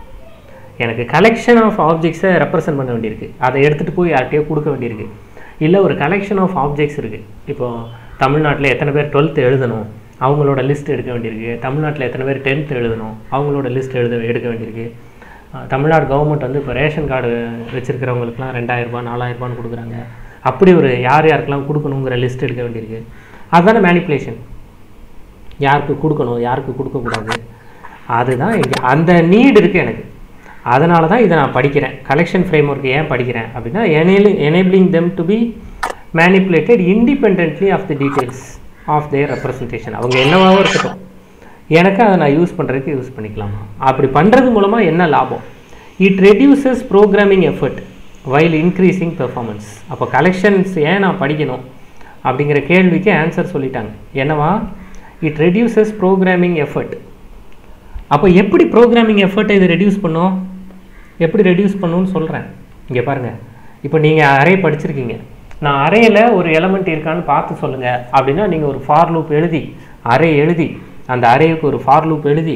எனக்கு கலெக்ஷன் ஆஃப் ஆப்ஜெக்ட்ஸை ரெப்ரசன்ட் பண்ண வேண்டியிருக்கு அதை எடுத்துகிட்டு போய் யார்கிட்டயோ கொடுக்க வேண்டியிருக்கு இல்லை ஒரு கலெக்ஷன் ஆஃப் ஆப்ஜெக்ட்ஸ் இருக்குது இப்போ தமிழ்நாட்டில் எத்தனை பேர் டுவெல்த்து எழுதணும் அவங்களோட லிஸ்ட் எடுக்க வேண்டியிருக்கு தமிழ்நாட்டில் எத்தனை பேர் டென்த் எழுதணும் அவங்களோட லிஸ்ட் எழுத எடுக்க வேண்டியிருக்கு அஹ் தமிழ்நாடு கவர்மெண்ட் வந்து இப்போ ரேஷன் கார்டு வச்சுருக்கிறவங்களுக்குலாம் ரெண்டாயிரரூபா நாலாயிரரூபான்னு கொடுக்குறாங்க அப்படி ஒரு யார் யாருக்கெல்லாம் கொடுக்கணுங்கிற லிஸ்ட் எடுக்க வேண்டியிருக்கு அதுதானே மேனிப்புலேஷன் யாருக்கு கொடுக்கணும் யாருக்கு கொடுக்கக்கூடாது அதுதான் இங்கே அந்த நீடு இருக்குது எனக்கு அதனால தான் இதை நான் படிக்கிறேன் கலெக்ஷன் ஃப்ரேம் ஒர்க் ஏன் படிக்கிறேன் அப்படின்னா enabling enabling them to be manipulated independently of the details of their representation அவங்க என்னவாகவும் இருக்கட்டும் எனக்கு அதை நான் யூஸ் பண்ணுறதுக்கு யூஸ் பண்ணிக்கலாமா அப்படி பண்ணுறது மூலமாக என்ன லாபம் it reduces programming effort while increasing performance அப்போ கலெக்ஷன்ஸ் ஏன் நான் படிக்கணும் அப்படிங்கிற கேள்விக்கு ஆன்சர் சொல்லிட்டாங்க என்னவா இட் ரெடியூசஸ் ப்ரோக்ராமிங் எஃபர்ட் அப்போ எப்படி ப்ரோக்ராமிங் எஃபர்ட்டை இது ரெடியூஸ் பண்ணும் எப்படி ரெடியூஸ் பண்ணுன்னு சொல்கிறேன் இங்கே பாருங்கள் இப்போ நீங்கள் அரே படிச்சிருக்கீங்க நான் அரேயில் ஒரு எலமெண்ட் இருக்கான்னு பார்த்து சொல்லுங்கள் அப்படின்னா நீங்கள் ஒரு ஃபார் லூப் எழுதி அரே எழுதி அந்த அரேவுக்கு ஒரு ஃபார் லூப் எழுதி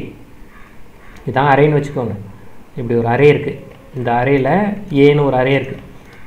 இதான் அரேன்னு வச்சுக்கோங்க இப்படி ஒரு அரே இருக்குது இந்த அரேயில் ஏன்னு ஒரு அரே இருக்குது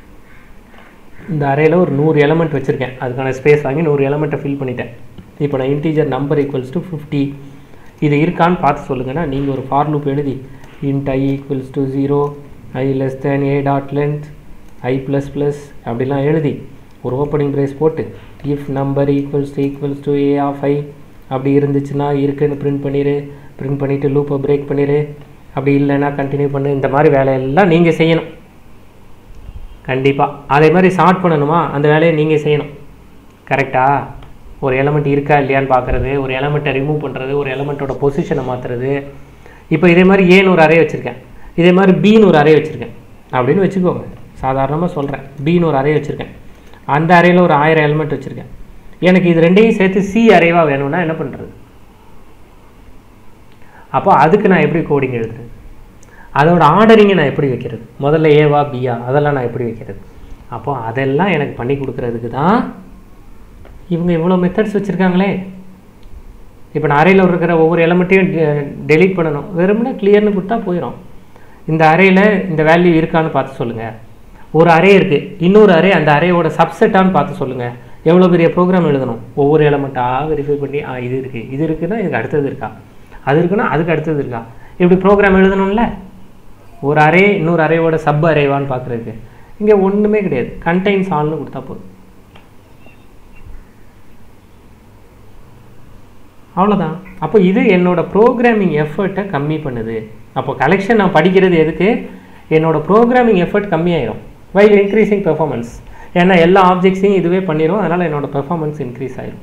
இந்த அரேயில் ஒரு நூறு எலமெண்ட் வச்சுருக்கேன் அதுக்கான ஸ்பேஸ் வாங்கி நூறு எலமெண்ட்டை ஃபில் பண்ணிட்டேன் இப்போ நான் integer number equals to fifty இது இருக்கான்னு பார்த்து சொல்லுங்கன்னா நீங்கள் ஒரு ஃபார் லூப் எழுதி int i equals to zero i less than a dot length i plus plus அப்படிலாம் எழுதி ஒரு ஓப்பனிங் ப்ரைஸ் போட்டு if number equals to equals to a of i அப்படி இருந்துச்சுன்னா இருக்குன்னு பிரிண்ட் பண்ணிடு பிரிண்ட் பண்ணிவிட்டு லூப்பை பிரேக் பண்ணிடு அப்படி இல்லைன்னா கண்டினியூ பண்ணு இந்த மாதிரி வேலையெல்லாம் நீங்கள் செய்யணும் கண்டிப்பாக அதே மாதிரி ஷார்ட் பண்ணணுமா அந்த வேலையை நீங்கள் செய்யணும் கரெக்டாக ஒரு எலமெண்ட் இருக்கா இல்லையான்னு பார்க்குறது ஒரு எலமெண்ட்டை ரிமூவ் பண்ணுறது ஒரு எலமெண்ட்டோட பொசிஷனை மாற்றுறது இப்போ இதே மாதிரி ஏன்னு ஒரு அரே வச்சுருக்கேன் இதே மாதிரி பின்னு ஒரு அரே வச்சுருக்கேன் அப்படின்னு வச்சுக்கோங்க சாதாரணமாக சொல்கிறேன் பின்னு ஒரு அரே வச்சுருக்கேன் அந்த அரேயில் ஒரு ஆயிரம் எலிமெண்ட் வச்சுருக்கேன் எனக்கு இது ரெண்டையும் சேர்த்து சி அரேவாக வேணும்னா என்ன பண்ணுறது அப்போ அதுக்கு நான் எப்படி கோடிங் எழுதுறது அதோட ஆர்டரிங்கை நான் எப்படி வைக்கிறது முதல்ல ஏவா பியா அதெல்லாம் நான் எப்படி வைக்கிறது அப்போ அதெல்லாம் எனக்கு பண்ணி கொடுக்கறதுக்கு தான் இவங்க இவ்வளோ மெத்தட்ஸ் வச்சுருக்காங்களே இப்போ நான் அறையில் இருக்கிற ஒவ்வொரு எலமெண்ட்டையும் டெலீட் பண்ணணும் வெறும்னா கிளியர்னு கொடுத்தா போயிடும் இந்த அறையில் இந்த வேல்யூ இருக்கான்னு பார்த்து சொல்லுங்கள் ஒரு அரே இருக்குது இன்னொரு அரே அந்த அரேயோட சப்செட்டான்னு பார்த்து சொல்லுங்கள் எவ்வளோ பெரிய ப்ரோக்ராம் எழுதணும் ஒவ்வொரு எலமெண்ட்டாக வெரிஃபை பண்ணி ஆ இது இருக்குது இது இருக்குன்னா இதுக்கு அடுத்தது இருக்கா அது இருக்குன்னா அதுக்கு அடுத்தது இருக்கா இப்படி ப்ரோக்ராம் எழுதணும்ல ஒரு அரே இன்னொரு அரேவோட சப் அரேவான்னு பார்க்குறதுக்கு இங்கே ஒன்றுமே கிடையாது கண்டெய்ன்ஸ் ஆல்னு கொடுத்தா போதும் அவ்வளோதான் அப்போ இது என்னோட ப்ரோக்ராமிங் எஃபர்ட்டை கம்மி பண்ணுது அப்போ கலெக்ஷன் நான் படிக்கிறது எதுக்கு என்னோட ப்ரோக்ராமிங் எஃபர்ட் கம்மியாயிரும் வைல் இன்க்ரீஸிங் பெர்ஃபார்மன்ஸ் ஏன்னா எல்லா ஆப்ஜெக்ட்ஸையும் இதுவே பண்ணிடும் அதனால் என்னோட பெர்ஃபார்மன்ஸ் இன்க்ரீஸ் ஆயிரும்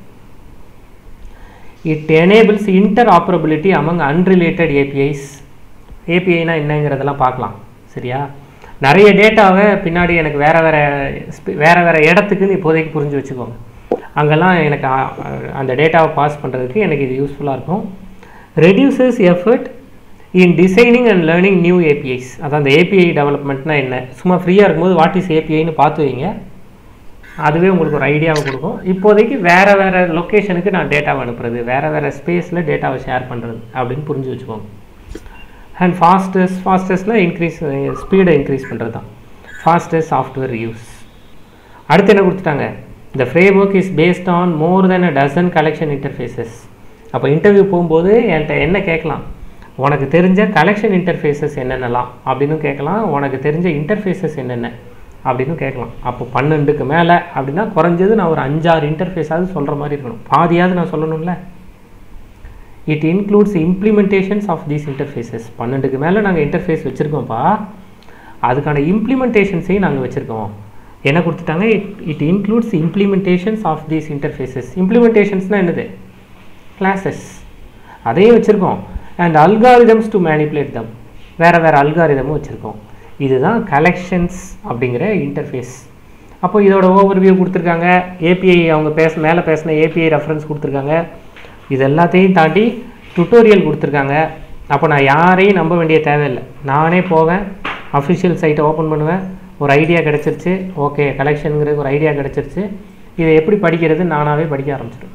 it enables interoperability among unrelated APIs ஏபிஐனா என்னங்கிறதெல்லாம் பார்க்கலாம் சரியா நிறைய டேட்டாவை பின்னாடி எனக்கு வேறு வேறு வேறு வேறு இடத்துக்குன்னு இப்போதைக்கு புரிஞ்சு வச்சுக்கோங்க அங்கெல்லாம் எனக்கு அ- அ- அந்த டேட்டாவை பாஸ் பண்ணுறதுக்கு எனக்கு இது யூஸ்ஃபுல்லாக இருக்கும் reduces effort in designing and learning new APIs அதான் அந்த ஏபிஐ டெவலப்மெண்ட்னா என்ன சும்மா ஃப்ரீயாக இருக்கும்போது வாட் இஸ் ஏபிஐன்னு பார்த்து வைங்க அதுவே உங்களுக்கு ஒரு ஐடியாவை கொடுக்கும் இப்போதைக்கு வேறு வேறு லொக்கேஷனுக்கு நான் டேட்டாவை அனுப்புறது வேறு வேறு ஸ்பேஸில் டேட்டாவை ஷேர் பண்ணுறது அப்படின்னு புரிஞ்சு வச்சுக்கோங்க அண்ட் ஃபாஸ்டஸ்ட் ஃபாஸ்டஸ்ட்னா இன்க்ரீஸ் ஸ்பீடை இன்க்ரீஸ் பண்ணுறது தான் ஃபாஸ்டஸ்ட் சாஃப்ட்வேர் யூஸ் அடுத்து என்ன கொடுத்துட்டாங்க இந்த framework is based on more than a dozen collection interfaces அப்போ இன்டர்வியூ போகும்போது என்கிட்ட என்ன கேட்கலாம் உனக்கு தெரிஞ்ச கலெக்ஷன் இன்டர்ஃபேஸஸ் என்னென்னலாம் அப்படின்னு கேட்கலாம் உனக்கு தெரிஞ்ச இன்டர்ஃபேஸஸ் என்னென்ன அப்படின்னு கேட்கலாம் அப்போ பன்னெண்டுக்கு மேலே அப்படின்னா குறைஞ்சது நான் ஒரு அஞ்சாறு இன்டர்ஃபேஸாவது சொல்கிற மாதிரி இருக்கணும் பாதியாவது நான் சொல்லணும்ல it includes implementations of these interfaces பன்னெண்டுக்கு மேலே நாங்கள் இன்டர்ஃபேஸ் வச்சுருக்கோம்ப்பா அதுக்கான இம்ப்ளிமெண்டேஷன்ஸையும் நாங்கள் வச்சுருக்கோம் என்ன கொடுத்துட்டாங்க it it includes implementations of these interfaces இம்ப்ளிமெண்டேஷன்ஸ்னால் என்னது கிளாஸஸ் அதையும் வச்சுருக்கோம் and algorithms to manipulate them வேறு வேறு அல்காரிதமும் வச்சுருக்கோம் இதுதான் கலெக்ஷன்ஸ் அப்படிங்கிற இன்டர்ஃபேஸ் அப்போ இதோட ஓவர்வியூ கொடுத்துருக்காங்க ஏபிஐ அவங்க பேச மேலே பேசின ஏபிஐ ரெஃபரன்ஸ் கொடுத்துருக்காங்க இது எல்லாத்தையும் தாண்டி டுட்டோரியல் கொடுத்துருக்காங்க அப்போ நான் யாரையும் நம்ப வேண்டிய தேவையில்லை நானே போவேன் அஃபிஷியல் சைட்டை ஓப்பன் பண்ணுவேன் ஒரு ஐடியா கிடச்சிருச்சு ஓகே கலெக்ஷனுங்கிறது ஒரு ஐடியா கிடச்சிருச்சு இதை எப்படி படிக்கிறது நானாகவே படிக்க ஆரம்பிச்சிடும்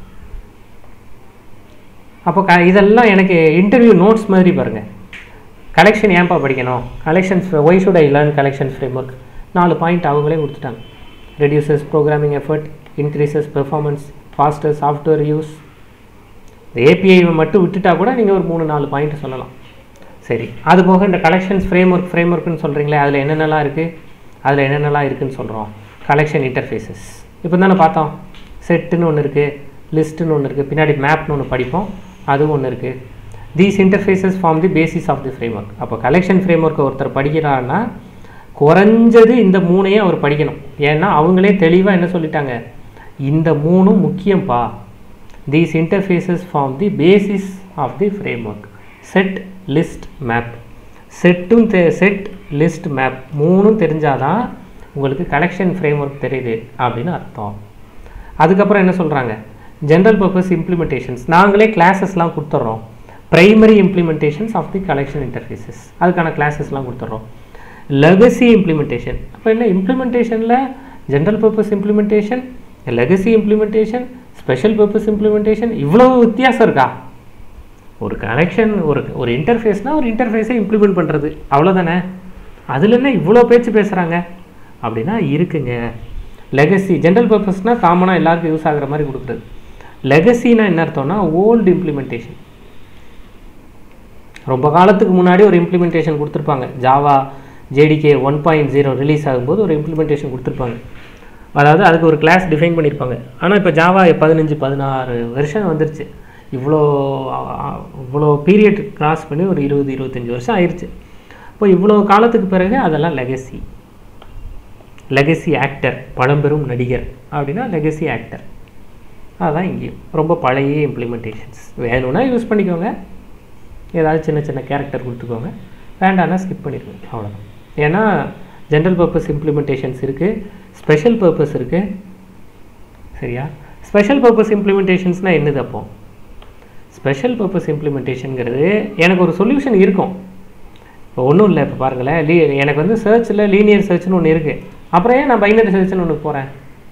அப்போ க இதெல்லாம் எனக்கு இன்டர்வியூ நோட்ஸ் மாதிரி பாருங்கள் கலெக்ஷன் ஏன்ப்பா படிக்கணும் collections why should I learn collections framework நாலு பாயிண்ட் அவங்களே கொடுத்துட்டாங்க reduces programming effort increases performance faster software use இந்த ஏபிஐ மட்டும் விட்டுட்டா கூட நீங்கள் ஒரு மூணு நாலு பாயிண்ட் சொல்லலாம் சரி அது போக இந்த கலெக்ஷன்ஸ் ஃப்ரேம் ஒர்க் ஃப்ரேம் ஒர்க்குன்னு சொல்கிறீங்களே அதில் என்னென்னலாம் இருக்குது அதில் என்னென்னலாம் இருக்குதுன்னு சொல்கிறோம் கலெக்ஷன் இன்டர்ஃபேஸஸ் இப்போ தானே பார்த்தோம் செட்டுன்னு ஒன்று இருக்குது லிஸ்ட்டுன்னு ஒன்று இருக்குது பின்னாடி மேப்னு ஒன்று படிப்போம் அதுவும் ஒன்று இருக்குது these interfaces form the basis of the framework அப்போ கலெக்ஷன் ஃப்ரேம் ஒர்க்கை ஒருத்தர் படிக்கிறாருன்னா குறைஞ்சது இந்த மூணையும் அவர் படிக்கணும் ஏன்னா அவங்களே தெளிவாக என்ன சொல்லிட்டாங்க இந்த மூணும் முக்கியம்ப்பா these interfaces form the basis of the framework set list map செட்டும் தெ செட் லிஸ்ட் மேப் மூணும் தெரிஞ்சாதான் உங்களுக்கு கலெக்ஷன் ஃப்ரேம் ஒர்க் தெரியுது அப்படின்னு அர்த்தம் அதுக்கப்புறம் என்ன சொல்கிறாங்க ஜென்ரல் பர்பஸ் இம்ப்ளிமெண்டேஷன்ஸ் நாங்களே கிளாஸஸ்லாம் கொடுத்துட்றோம் primary implementations of the collection interfaces அதுக்கான கிளாஸஸ்லாம் கொடுத்துட்றோம் லெகசி இம்ப்ளிமெண்டேஷன் அப்போ என்ன இம்ப்ளிமெண்டேஷனில் general purpose implementation legacy implementation special purpose implementation இவ்வளோ வித்தியாசம் இருக்கா ஒரு கனெக்ஷன் ஒரு ஒரு இன்டர்ஃபேஸ்னால் ஒரு இன்டர்ஃபேஸை இம்ப்ளிமெண்ட் பண்ணுறது அவ்வளோதானே அதில் என்ன இவ்வளோ பேச்சு பேசுகிறாங்க அப்படின்னா இருக்குங்க லெகசி ஜென்ரல் பர்பஸ்னால் காமனாக எல்லாருக்கும் யூஸ் ஆகுற மாதிரி கொடுக்குறது லெகசினா என்ன அர்த்தம்னா ஓல்டு இம்ப்ளிமெண்டேஷன் ரொம்ப காலத்துக்கு முன்னாடி ஒரு இம்ப்ளிமெண்டேஷன் கொடுத்துருப்பாங்க Java JDK one point zero release ஆகும்போது ஒரு இம்ப்ளிமெண்டேஷன் கொடுத்துருப்பாங்க அதாவது அதுக்கு ஒரு கிளாஸ் டிஃபைன் பண்ணியிருப்பாங்க ஆனால் இப்போ ஜாவா பதினஞ்சு பதினாறு வருஷம் வந்துருச்சு இவ்வளோ இவ்வளோ பீரியட் கிராஸ் பண்ணி ஒரு இருபது இருபத்தஞ்சி வருஷம் ஆயிடுச்சு இப்போ இவ்வளோ காலத்துக்கு பிறகு அதெல்லாம் லெகசி லெகசி ஆக்டர் பழம்பெரும் நடிகர் அப்படின்னா லெகசி ஆக்டர் அதுதான் இங்கேயும் ரொம்ப பழைய இம்ப்ளிமெண்டேஷன்ஸ் வேணும்னா யூஸ் பண்ணிக்கோங்க ஏதாவது சின்ன சின்ன கேரக்டர் கொடுத்துக்கோங்க வேண்டாம்னா ஸ்கிப் பண்ணிடுங்க அவ்வளோதான் ஏன்னா ஜென்ரல் பர்பஸ் இம்ப்ளிமெண்டேஷன்ஸ் இருக்குது ஸ்பெஷல் பர்பஸ் இருக்குது சரியா ஸ்பெஷல் பர்பஸ் இம்ப்ளிமெண்டேஷன்ஸ்னால் என்னது அப்போ ஸ்பெஷல் பர்பஸ் இம்ப்ளிமெண்டேஷனுங்கிறது எனக்கு ஒரு சொல்யூஷன் இருக்கும் இப்போ ஒன்றும் இல்லை இப்போ பாருங்களேன் லீ எனக்கு வந்து சர்ச்சில் லீனியர் சர்ச்னு ஒன்று இருக்குது அப்புறம் ஏன் நான் பைனரி சர்ச்னு ஒன்று போகிறேன்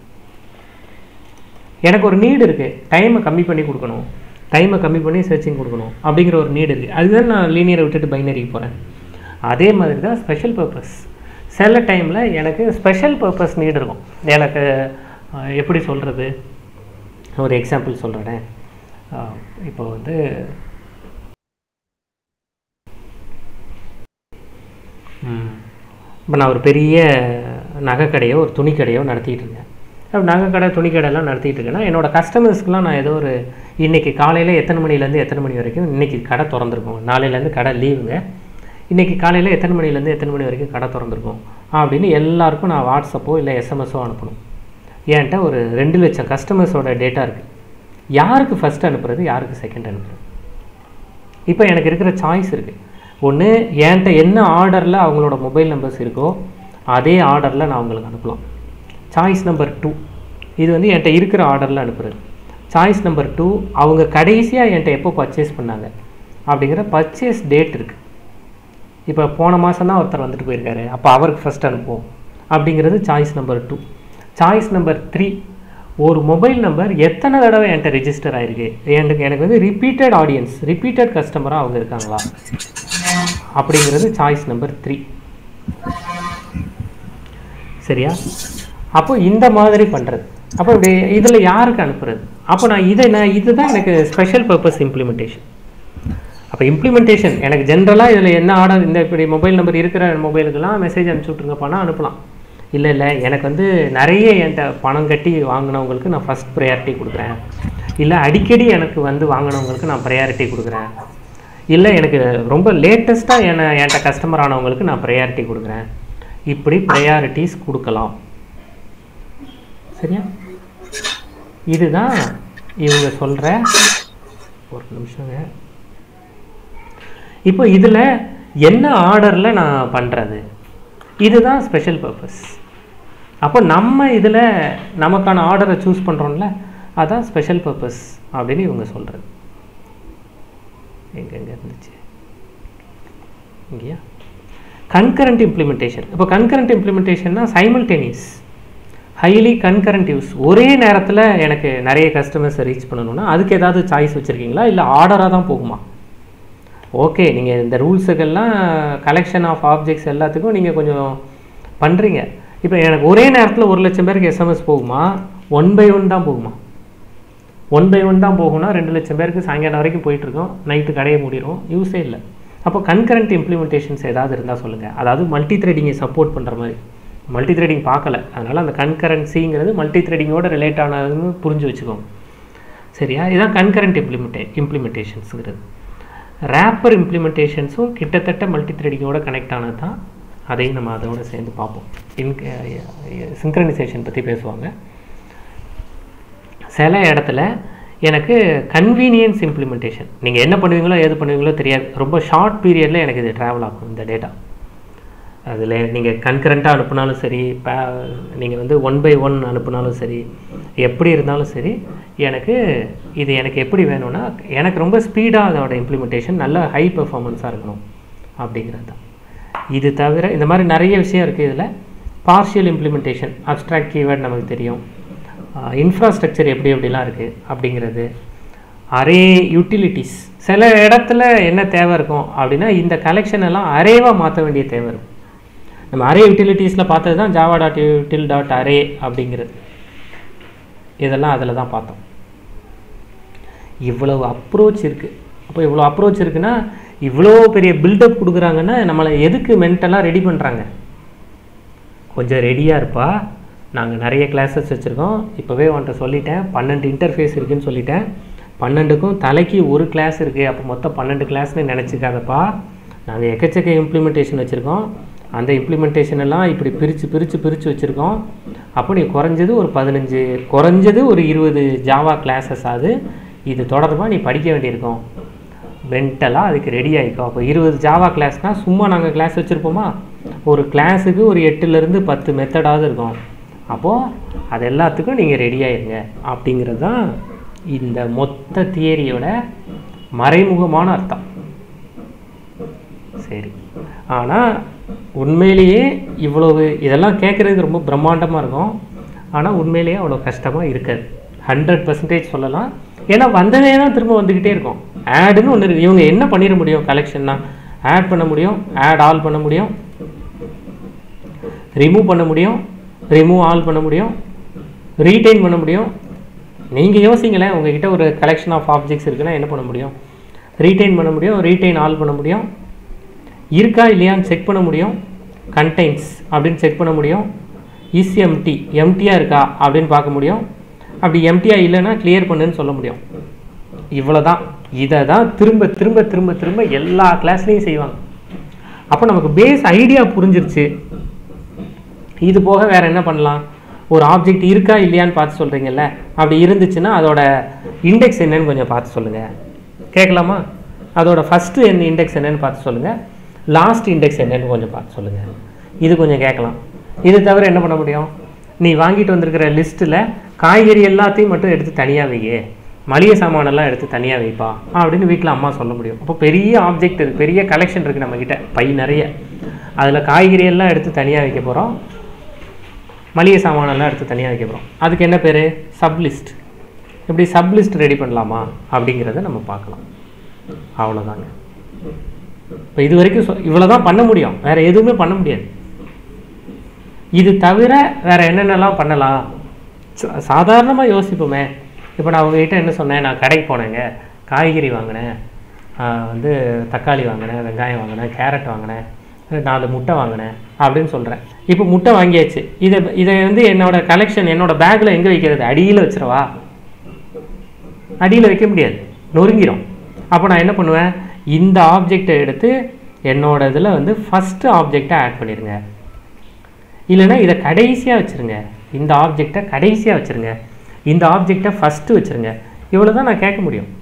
எனக்கு ஒரு நீடு இருக்குது டைமை கம்மி பண்ணி கொடுக்கணும் டைமை கம்மி பண்ணி சர்ச்சிங் கொடுக்கணும் அப்படிங்கிற ஒரு நீடு இருக்குது அதுதான் நான் லீனியரை விட்டுட்டு பைனரிக்கு போகிறேன் அதே மாதிரி தான் ஸ்பெஷல் பர்பஸ் சில டைமில் எனக்கு ஸ்பெஷல் பர்பஸ் நீடு இருக்கும் எனக்கு அஹ், எப்படி சொல்கிறது ஒரு எக்ஸாம்பிள் சொல்கிறேன் இப்போ வந்து இப்போ நான் ஒரு பெரிய நகைக்கடையோ ஒரு துணிக்கடையோ நடத்திட்டு இருந்தேன் அப்போ நகைக்கடை துணிக்கடையெல்லாம் நடத்திட்டு இருக்கேன்னா என்னோட கஸ்டமர்ஸ்க்குலாம் நான் ஏதோ ஒரு இன்னைக்கு காலையில் எத்தனை மணிலேருந்து எத்தனை மணி வரைக்கும் இன்னைக்கு கடை திறந்துருக்கும் நாளையிலேருந்து கடை லீவுங்க இன்னைக்கு காலையில் எத்தனை மணிலேருந்து எத்தனை மணி வரைக்கும் கடை திறந்துருக்கும் அப்படின்னு எல்லாருக்கும் நான் வாட்ஸ்அப்போ இல்லை எஸ்எம்எஸோ அனுப்பணும் என்கிட்ட ஒரு ரெண்டு லட்சம் கஸ்டமர்ஸோட டேட்டா இருக்குது யாருக்கு ஃபஸ்ட் அனுப்புறது யாருக்கு செகண்ட் அனுப்புறது இப்போ எனக்கு இருக்கிற சாய்ஸ் இருக்குது ஒன்று என்கிட்ட என்ன ஆர்டரில் அவங்களோட மொபைல் நம்பர்ஸ் இருக்கோ அதே ஆர்டரில் நான் அவங்களுக்கு அனுப்பலாம் சாய்ஸ் நம்பர் டூ இது வந்து என்கிட்ட இருக்கிற ஆர்டரில் அனுப்புறது சாய்ஸ் நம்பர் டூ அவங்க கடைசியாக என்கிட்ட எப்போ பர்ச்சேஸ் பண்ணாங்க அப்படிங்கிற பர்ச்சேஸ் டேட் இருக்குது இப்போ போன மாதம் தான் ஒருத்தர் வந்துட்டு போயிருக்காரு அப்போ அவருக்கு ஃபஸ்ட் அனுப்புவோம் அப்படிங்கிறது choice number two choice number three ஒரு மொபைல் நம்பர் எத்தனை தடவை என்கிட்ட ரெஜிஸ்டர் ஆயிருக்கு எனக்கு எனக்கு வந்து ரிப்பீட்டட் ஆடியன்ஸ் ரிப்பீட்டட் கஸ்டமராக அவங்க இருக்காங்களா அப்படிங்கிறது சாய்ஸ் நம்பர் த்ரீ சரியா அப்போ இந்த மாதிரி பண்ணுறது அப்போ இப்படி இதில் யாருக்கு அனுப்புறது அப்போ நான் இதை நான் இதுதான் எனக்கு ஸ்பெஷல் பர்பஸ் இம்ப்ளிமெண்டேஷன் அப்போ இம்ப்ளிமெண்டேஷன் எனக்கு ஜென்ரலாக இதில் என்ன ஆர்டர் இந்த இப்படி மொபைல் நம்பர் இருக்கிற மொபைலுக்கெல்லாம் மெசேஜ் அனுப்பிச்சி விட்ருங்கப்பானா அனுப்பலாம் இல்லை இல்லை எனக்கு வந்து நிறைய என்கிட்ட பணம் கட்டி வாங்கினவங்களுக்கு நான் ஃபஸ்ட் ப்ரையாரிட்டி கொடுக்குறேன் இல்லை அடிக்கடி எனக்கு வந்து வாங்கினவங்களுக்கு நான் ப்ரையாரிட்டி கொடுக்குறேன் இல்லை எனக்கு ரொம்ப லேட்டஸ்ட்டாக என்ன என்கிட்ட கஸ்டமர் ஆனவங்களுக்கு நான் ப்ரையாரிட்டி கொடுக்குறேன் இப்படி ப்ரையாரிட்டிஸ் கொடுக்கலாம் சரியா இதுதான் இவங்க சொல்கிற ஒரு நிமிஷங்க இப்போ இதில் என்ன ஆர்டரில் நான் பண்ணுறது இதுதான் ஸ்பெஷல் பர்பஸ் அப்போ நம்ம இதில் நமக்கான ஆர்டரை சூஸ் பண்ணுறோம்ல அதான் ஸ்பெஷல் பர்பஸ் அப்படின்னு இவங்க சொல்கிறது எங்கெங்க இருந்துச்சு இங்கேயா கன்கரண்ட் இம்ப்ளிமெண்டேஷன் இப்போ கன்கரண்ட் இம்ப்ளிமெண்டேஷன்னா சைமல்டேனியஸ் ஹைலி கன்கரண்ட் யூஸ் ஒரே நேரத்தில் எனக்கு நிறைய கஸ்டமர்ஸை ரீச் பண்ணணும்னா அதுக்கு ஏதாவது சாய்ஸ் வச்சுருக்கீங்களா இல்லை ஆர்டராக தான் போகுமா ஓகே நீங்கள் இந்த ரூல்ஸுக்கெல்லாம் கலெக்ஷன் ஆஃப் ஆப்ஜெக்ட்ஸ் எல்லாத்துக்கும் நீங்கள் கொஞ்சம் பண்ணுறீங்க இப்போ எனக்கு ஒரே நேரத்தில் ஒரு லட்சம் பேருக்கு எஸ்எம்எஸ் போகுமா ஒன் பை ஒன் தான் போகுமா ஒன் பை ஒன் தான் போகும்னா ரெண்டு லட்சம் பேருக்கு சாயங்காலம் வரைக்கும் போயிட்டுருக்கோம் நைட்டு கடையை மூடிடும் யூஸே இல்லை அப்போ கன்கரண்ட் இம்ப்ளிமெண்டேஷன்ஸ் ஏதாவது இருந்தால் சொல்லுங்கள் அதாவது மல்டி த்ரெடிங்கை சப்போர்ட் பண்ணுற மாதிரி மல்டி த்ரெடிங் பார்க்கல அதனால் அந்த கன்கரன்சிங்கிறது மல்டி த்ரெடிங்கோட ரிலேட் ஆனதுன்னு புரிஞ்சு வச்சுக்கோங்க சரியா இதுதான் கன்கரண்ட் இம்ப்ளிமெண்டே இம்ப்ளிமெண்டேஷன்ஸுங்கிறது ரேப்பர் இம்ப்ளிமெண்டேஷன்ஸும் கிட்டத்தட்ட மல்டி த்ரெடிங்கோட கனெக்ட் ஆனது தான் அதையும் நம்ம அதோட சேர்ந்து பார்ப்போம் இன் சிங்க்ரனைசேஷன் பற்றி பேசுவாங்க சில இடத்துல எனக்கு கன்வீனியன்ஸ் இம்ப்ளிமெண்டேஷன் நீங்கள் என்ன பண்ணுவீங்களோ ஏது பண்ணுவீங்களோ தெரியாது ரொம்ப ஷார்ட் பீரியடில் எனக்கு இது ட்ராவல் ஆகும் இந்த டேட்டா அதில் நீங்கள் கன்கரண்ட்டாக அனுப்புனாலும் சரி பே நீங்கள் வந்து ஒன் பை ஒன் அனுப்புனாலும் சரி எப்படி இருந்தாலும் சரி எனக்கு இது எனக்கு எப்படி வேணும்னா எனக்கு ரொம்ப ஸ்பீடாக அதோட இம்ப்ளிமெண்டேஷன் நல்ல ஹை பெர்ஃபார்மன்ஸாக இருக்கணும் அப்படிங்கிறது தான் இது தவிர இந்த மாதிரி நிறைய விஷயம் இருக்குது இதில் பார்ஷியல் இம்ப்ளிமெண்டேஷன் அப்ட்ராக்ட் கீவேர்ட் நமக்கு தெரியும் இன்ஃப்ராஸ்ட்ரக்சர் எப்படி எப்படிலாம் இருக்குது அப்படிங்கிறது அரே யூட்டிலிட்டிஸ் சில இடத்துல என்ன தேவை இருக்கும் அப்படின்னா இந்த கலெக்ஷன் எல்லாம் அரேவாக மாற்ற வேண்டிய தேவை இருக்கும் நம்ம அரே யூட்டிலிட்டிஸில் பார்த்தது தான் Java dot util dot array அப்படிங்கிறது இதெல்லாம் அதில் தான் பார்த்தோம் இவ்வளவு அப்ரோச் இருக்குது அப்போ இவ்வளோ அப்ரோச் இருக்குன்னா இவ்வளோ பெரிய பில்டப் கொடுக்குறாங்கன்னா நம்மளை எதுக்கு மென்டலாக ரெடி பண்ணுறாங்க கொஞ்சம் ரெடியாக இருப்பா நாங்கள் நிறைய கிளாஸஸ் வச்சுருக்கோம் இப்போவே உன்ட்ட சொல்லிட்டேன் பன்னெண்டு இன்டர்ஃபேஸ் இருக்குதுன்னு சொல்லிட்டேன் பன்னெண்டுக்கும் தலைக்கு ஒரு கிளாஸ் இருக்குது அப்போ மொத்தம் பன்னெண்டு கிளாஸ்னு நினச்சிக்காதப்பா நாங்கள் எக்கச்சக்க இம்ப்ளிமெண்டேஷன் வச்சுருக்கோம் அந்த இம்ப்ளிமெண்டேஷன் எல்லாம் இப்படி பிரித்து பிரித்து பிரித்து வச்சுருக்கோம் அப்போ நீ குறைஞ்சது ஒரு பதினஞ்சு குறைஞ்சது ஒரு இருபது ஜாவா கிளாஸஸ் ஆகுது இது தொடர்பாக நீ படிக்க வேண்டியிருக்கும் மென்டலாக அதுக்கு ரெடி ஆகிக்கும் அப்போ இருபது ஜாவா கிளாஸ்னால் சும்மா நாங்கள் கிளாஸ் வச்சுருப்போமா ஒரு கிளாஸுக்கு ஒரு எட்டுலேருந்து பத்து மெத்தடாவது இருக்கும் அப்போது அது எல்லாத்துக்கும் நீங்கள் ரெடி ஆயிருங்க அப்படிங்கிறது தான் இந்த மொத்த தியரியோட மறைமுகமான அர்த்தம் சரி ஆனால் உண்மையிலேயே இவ்வளவு இதெல்லாம் கேட்குறதுக்கு ரொம்ப பிரம்மாண்டமாக இருக்கும் ஆனால் உண்மையிலேயே அவ்வளோ கஷ்டமாக இருக்காது ஹண்ட்ரட் பர்சன்டேஜ் சொல்லலாம் ஏன்னா வந்ததே தான் திரும்ப வந்துக்கிட்டே இருக்கும் ஆடுன்னு ஒன்று இருக்குது இவங்க என்ன பண்ணிட முடியும் கலெக்ஷன்னா ஆட் பண்ண முடியும் ஆட் ஆல் பண்ண முடியும் ரிமூவ் பண்ண முடியும் ரிமூவ் ஆல் பண்ண முடியும் ரீடைன் பண்ண முடியும் நீங்கள் யோசிங்களேன் உங்ககிட்ட ஒரு கலெக்ஷன் ஆஃப் ஆப்ஜெக்ட்ஸ் இருக்குன்னா என்ன பண்ண முடியும் ரீடைன் பண்ண முடியும் ரீடைன் ஆல் பண்ண முடியும் இருக்கா இல்லையான்னு செக் பண்ண முடியும் கண்டெய்ன்ஸ் அப்படின்னு செக் பண்ண முடியும் இஸ் எம்டி எம்டியாக இருக்கா அப்படின்னு பார்க்க முடியும் அப்படி எம்டியாக இல்லைன்னா கிளியர் பண்ணுன்னு சொல்ல முடியும் இவ்வளோ தான் இதை தான் திரும்ப திரும்ப திரும்ப திரும்ப எல்லா கிளாஸ்லேயும் செய்வாங்க அப்போ நமக்கு பேஸ் ஐடியா புரிஞ்சிருச்சு இது போக வேறு என்ன பண்ணலாம் ஒரு ஆப்ஜெக்ட் இருக்கா இல்லையான்னு பார்த்து சொல்கிறீங்கல்ல அப்படி இருந்துச்சுன்னா அதோட இண்டெக்ஸ் என்னன்னு கொஞ்சம் பார்த்து சொல்லுங்கள் கேட்கலாமா அதோட ஃபஸ்ட்டு என் இண்டெக்ஸ் என்னன்னு பார்த்து சொல்லுங்கள் லாஸ்ட் இண்டெக்ஸ் என்னன்னு கொஞ்சம் பார்த்து சொல்லுங்கள் இது கொஞ்சம் கேட்கலாம் இது தவிர என்ன பண்ண முடியும் நீ வாங்கிட்டு வந்திருக்கிற லிஸ்ட்டில் காய்கறி எல்லாத்தையும் மட்டும் எடுத்து தனியாக வையே மளிகை சாமானெல்லாம் எடுத்து தனியாக வைப்பா அப்படின்னு வீட்டில் அம்மா சொல்ல முடியும் அப்போ பெரிய ஆப்ஜெக்ட் இருக்குது பெரிய கலெக்ஷன் இருக்குது நம்மக்கிட்ட பை நிறைய அதில் காய்கறி எல்லாம் எடுத்து தனியாக வைக்க போகிறோம் மளிகை சாமானெல்லாம் எடுத்து தனியாக வைக்க போகிறோம் அதுக்கு என்ன பேர் சப்லிஸ்ட் இப்படி சப்லிஸ்ட் ரெடி பண்ணலாமா அப்படிங்கிறத நம்ம பார்க்கலாம் அவ்வளோதாங்க இப்போ இது வரைக்கும் சொ இவ்வளோ தான் பண்ண முடியும் வேறு எதுவுமே பண்ண முடியாது இது தவிர வேறு என்னென்னலாம் பண்ணலாம் சாதாரணமாக யோசிப்போமே இப்போ நான் உங்ககிட்ட என்ன சொன்னேன் நான் கடைக்கு போனேங்க காய்கறி வாங்கினேன் ஆஹ் வந்து தக்காளி வாங்கினேன் வெங்காயம் வாங்கினேன் கேரட் வாங்கினேன் நாலு முட்டை வாங்கினேன் அப்படின்னு சொல்கிறேன் இப்போ முட்டை வாங்கியாச்சு இதை இதை வந்து என்னோட கலெக்ஷன் என்னோட பேக்கில் எங்கே வைக்கிறது அடியில் வச்சிரவா அடியில் வைக்க முடியாது நொறுங்கிரும் அப்போ நான் என்ன பண்ணுவேன் இந்த ஆப்ஜெக்டை எடுத்து என்னோட இதில் வந்து ஃபஸ்ட்டு ஆப்ஜெக்டை ஆட் பண்ணிடுங்க இல்லைன்னா இதை கடைசியாக வச்சுருங்க இந்த ஆப்ஜெக்டை கடைசியாக வச்சுருங்க இந்த ஆப்ஜெக்டை ஃபஸ்ட்டு வச்சுருங்க இவ்வளோ தான் நான் கேட்க முடியும்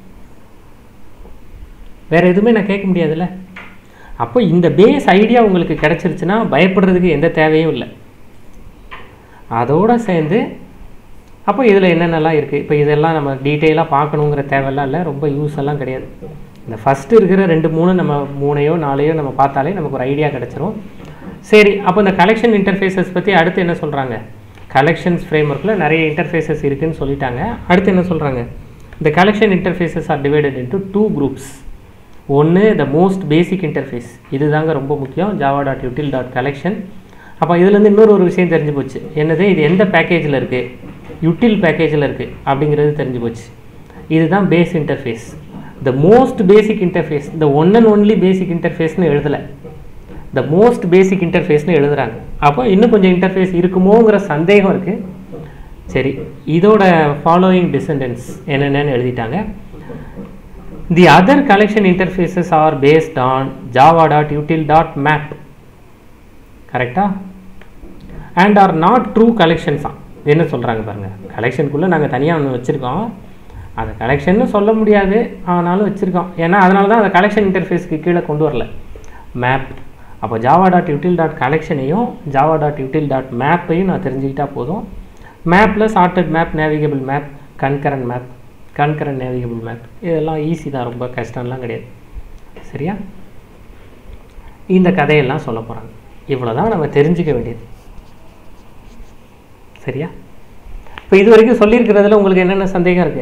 வேறு எதுவுமே நான் கேட்க முடியாதுல்ல அப்போ இந்த பேஸ் ஐடியா உங்களுக்கு கிடச்சிருச்சுன்னா பயப்படுறதுக்கு எந்த தேவையும் இல்லை அதோடு சேர்ந்து அப்போ இதில் என்னென்னலாம் இருக்குது இப்போ இதெல்லாம் நம்ம டீட்டெயிலாக பார்க்கணுங்கிற தேவையெல்லாம் இல்லை ரொம்ப யூஸ் எல்லாம் கிடையாது இந்த ஃபஸ்ட்டு இருக்கிற ரெண்டு மூணு நம்ம மூணையோ நாலையோ நம்ம பார்த்தாலே நமக்கு ஒரு ஐடியா கிடச்சிரும் சரி அப்போ இந்த கலெக்ஷன் இன்டர்ஃபேஸஸ் பற்றி அடுத்து என்ன சொல்கிறாங்க கலெக்ஷன்ஸ் ஃப்ரேம் ஒர்க்கில் நிறைய இன்டர்ஃபேஸஸ் இருக்குன்னு சொல்லிட்டாங்க அடுத்து என்ன சொல்கிறாங்க இந்த collection interfaces are divided into two groups ஒன்று த மோஸ்ட் பேசிக் இன்டர்ஃபேஸ் இதுதாங்க ரொம்ப முக்கியம் Java dot util dot collection அப்போ இதுலேருந்து இன்னொரு ஒரு விஷயம் தெரிஞ்சு போச்சு என்னது இது எந்த பேக்கேஜில் இருக்குது யூட்டில் பேக்கேஜில் இருக்குது அப்படிங்கிறது தெரிஞ்சு போச்சு இதுதான் base interface the most basic interface the one and only basic இன்டர்ஃபேஸ்னு எழுதலை த மோஸ்ட் பேசிக் இன்டர்ஃபேஸ்னு எழுதுறாங்க அப்போ இன்னும் கொஞ்சம் இன்டர்ஃபேஸ் இருக்குமோங்கிற சந்தேகம் இருக்குது சரி இதோட ஃபாலோயிங் டிசெண்டன்ஸ் என்னென்னு எழுதிட்டாங்க the other collection interfaces are based on Java dot util dot map கரெக்டா and are not true collections தான் என்ன சொல்கிறாங்க பாருங்கள் கலெக்ஷனுக்குள்ளே நாங்கள் தனியாக ஒன்று வச்சுருக்கோம் அதை கலெக்ஷன்னு சொல்ல முடியாது ஆனாலும் வச்சுருக்கோம் ஏன்னா அதனால தான் அதை கலெக்ஷன் இன்டர்ஃபேஸ்க்கு கீழே கொண்டு வரல மேப் அப்போ ஜாவா டாட் யூட்டில் டாட் கலெக்ஷனையும் ஜாவா டாட் யூட்டில் டாட் மேப்பையும் நான் தெரிஞ்சுக்கிட்டா போதும் மேப்பில் sorted map navigable map concurrent map concurrent navigable map இதெல்லாம் ஈஸி தான் ரொம்ப கஷ்டம்லாம் கிடையாது சரியா இந்த கதையெல்லாம் சொல்ல போகிறாங்க இவ்வளோ தான் நம்ம தெரிஞ்சுக்க வேண்டியது சரியா இப்போ இது வரைக்கும் சொல்லியிருக்கிறதுல உங்களுக்கு என்னென்ன சந்தேகம் இருக்கு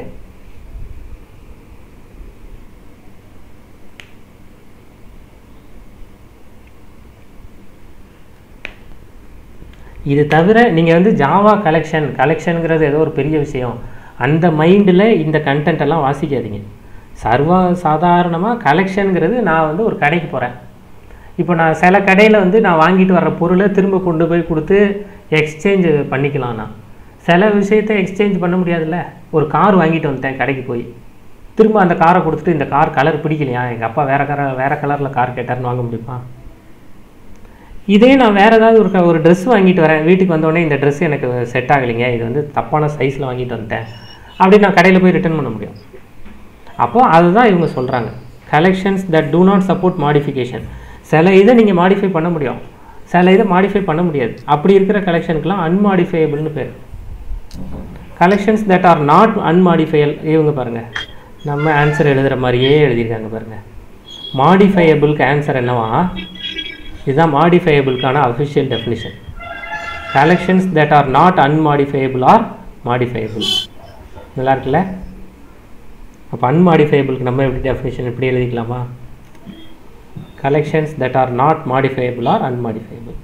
இது தவிர நீங்கள் வந்து ஜாவா கலெக்ஷன் கலெக்ஷனுங்கிறது ஏதோ ஒரு பெரிய விஷயம் அந்த மைண்டில் இந்த கண்டென்ட் எல்லாம் வாசிக்காதீங்க சர்வ சாதாரணமாக கலெக்ஷனுங்கிறது நான் வந்து ஒரு கடைக்கு போகிறேன் இப்போ நான் சில கடையில் வந்து நான் வாங்கிட்டு வர்ற பொருளை திரும்ப கொண்டு போய் கொடுத்து எக்ஸ்சேஞ்ச் பண்ணிக்கலாம் நான் சில விஷயத்தை எக்ஸ்சேஞ்ச் பண்ண முடியாதுல்ல ஒரு கார் வாங்கிட்டு வந்துட்டேன் கடைக்கு போய் திரும்ப அந்த காரை கொடுத்துட்டு இந்த கார் கலர் பிடிக்கலையா எங்கள் அப்பா வேறு கலர் வேறு கலரில் கார் கேட்டார்னு வாங்க முடியுமா இதே நான் வேறு ஏதாவது ஒரு க- ஒரு ட்ரெஸ் வாங்கிட்டு வரேன் வீட்டுக்கு வந்தோடனே இந்த ட்ரெஸ் எனக்கு செட் ஆகலைங்க இது வந்து தப்பான சைஸில் வாங்கிட்டு வந்துட்டேன் அப்படி நான் கடையில் போய் ரிட்டர்ன் பண்ண முடியும் அப்போ அதுதான் இவங்க சொல்கிறாங்க collections that do not support modification சில இதை நீங்கள் மாடிஃபை பண்ண முடியும் சில இதை மாடிஃபை பண்ண முடியாது அப்படி இருக்கிற கலெக்ஷனுக்குலாம் அன்மாடிஃபையபிள்னு பேர் collections that are not unmodifiable இவங்க பாருங்கள் நம்ம ஆன்சர் எழுதுகிற மாதிரியே எழுதியிருக்காங்க பாருங்கள் மாடிஃபையபிளுக்கு ஆன்சர் என்னவா இதுதான் மாடிஃபையபிளுக்கான official definition collections that are not unmodifiable are modifiable நல்லா இருக்குல்ல அப்போ அன்மாடிஃபையபிளுக்கு நம்ம எப்படி டெஃபினிஷன் எப்படி எழுதிக்கலாமா collections that are not modifiable are unmodifiable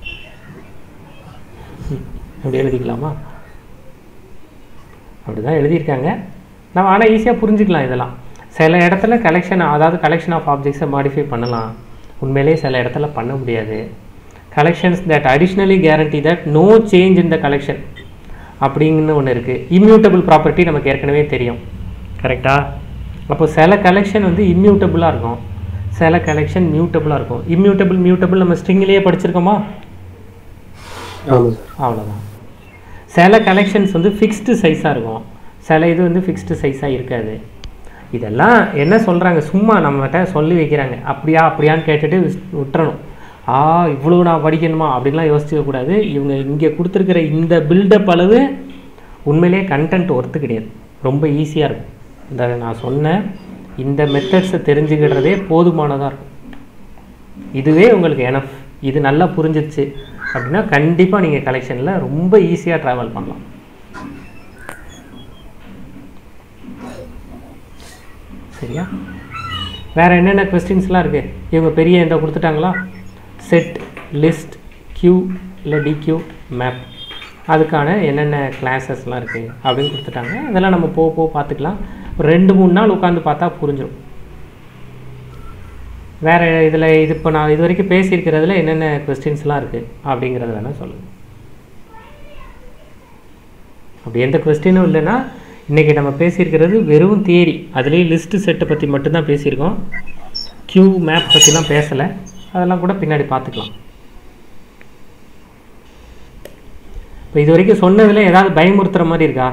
அப்படி எழுதிக்கலாமா அப்படி தான் எழுதியிருக்காங்க நம்ம ஆனால் ஈஸியாக புரிஞ்சுக்கலாம் இதெல்லாம் சில இடத்துல கலெக்ஷன் அதாவது கலெக்ஷன் ஆஃப் ஆப்ஜெக்ட்ஸை மாடிஃபை பண்ணலாம் உண்மையிலேயே சில இடத்துல பண்ண முடியாது collections that additionally guarantee that no change in the collection அப்படிங்கன்னு ஒன்று இருக்குது இம்யூட்டபிள் ப்ராப்பர்ட்டி நமக்கு ஏற்கனவே தெரியும் கரெக்டா அப்போ சில கலெக்ஷன் வந்து இம்யூட்டபுளாக இருக்கும் சில கலெக்ஷன் மியூட்டபுளாக இருக்கும் இம்யூட்டபிள் மியூட்டபிள் நம்ம ஸ்ட்ரிங்கிலேயே படிச்சிருக்கோமா ஆமாம் சார் அவ்வளோதான் சில கலெக்ஷன்ஸ் வந்து ஃபிக்ஸ்டு சைஸாக இருக்கும் சில இது வந்து ஃபிக்ஸ்டு சைஸாக இருக்காது இதெல்லாம் என்ன சொல்கிறாங்க சும்மா நம்மகிட்ட சொல்லி வைக்கிறாங்க அப்படியா அப்படியான்னு கேட்டுட்டு விஸ்- விட்டுறணும் ஆ இவ்வளோ நான் படிக்கணுமா அப்படின்லாம் யோசிச்சுக்க கூடாது இவங்க இங்கே கொடுத்துருக்கிற இந்த பில்டப் அளவு உண்மையிலேயே கண்டென்ட் ஒர்த்து கிடையாது ரொம்ப ஈஸியாக இருக்கும் இந்த நான் சொன்ன இந்த மெத்தட்ஸை தெரிஞ்சுக்கிடுறதே போதுமானதாக இருக்கும் இதுவே உங்களுக்கு எனஃப் இது நல்லா புரிஞ்சிருச்சு அப்படின்னா கண்டிப்பாக நீங்கள் கலெக்ஷனில் ரொம்ப ஈஸியாக ட்ராவல் பண்ணலாம் சரியா வேறு என்னென்ன கொஸ்டின்ஸ்லாம் இருக்குது இவங்க பெரிய இந்த கொடுத்துட்டாங்களா செட் லிஸ்ட் கியூ இல்லை டிக்யூ மேப் அதுக்கான என்னென்ன கிளாஸஸ்லாம் இருக்குது அப்படின்னு கொடுத்துட்டாங்க அதெல்லாம் நம்ம போக போக பார்த்துக்கலாம் ஒரு ரெண்டு மூணு நாள் உட்காந்து பார்த்தா புரிஞ்சிடும் வேறு இதில் இது இப்போ நான் இது வரைக்கும் பேசியிருக்கிறதுல என்னென்ன கொஸ்டின்ஸ்லாம் இருக்குது அப்படிங்கிறத வேணால் சொல்லுங்கள் அப்படி எந்த கொஸ்டினும் இல்லைன்னா இன்றைக்கி நம்ம பேசியிருக்கிறது வெறும் தியரி அதுலேயே லிஸ்ட்டு செட்டை பற்றி மட்டும்தான் பேசியிருக்கோம் கியூ மேப் பற்றிலாம் பேசலை அதெல்லாம் கூட பின்னாடி பார்த்துக்கலாம் இப்போ இது வரைக்கும் சொன்னதில் ஏதாவது பயமுறுத்துற மாதிரி இருக்கா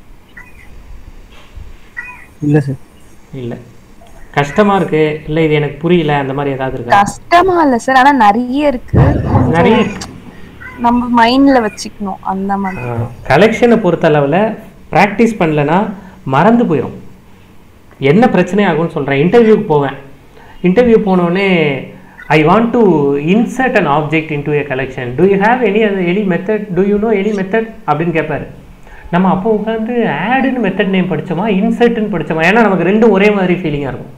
இல்லை சார் இல்லை கஷ்டமாக இருக்குது இல்லை இது எனக்கு புரியல அந்த மாதிரி ஏதாவது இருக்கா கஷ்டமா இல்ல சார் ஆனா நிறைய இருக்கு நிறைய இருக்கு. நம்ம மைண்ட்ல வச்சுக்கணும் அந்த மாதிரி கலெக்ஷனை பொறுத்தளவில் ப்ராக்டிஸ் பண்ணலனா மறந்து போயிடும் என்ன பிரச்சனை ஆகும்னு சொல்கிறேன் இன்டர்வியூக்கு போவேன் இன்டர்வியூ போனோடனே I want to insert an object into a collection do you have any any method do you know any method அப்படின்னு கேட்பாரு நம்ம அப்போ உட்காந்து ஆடுன்னு மெத்தட் நேம் படிச்சோமா இன்சர்ட்னு படிச்சோமா ஏன்னா நமக்கு ரெண்டும் ஒரே மாதிரி ஃபீலிங்காக இருக்கும்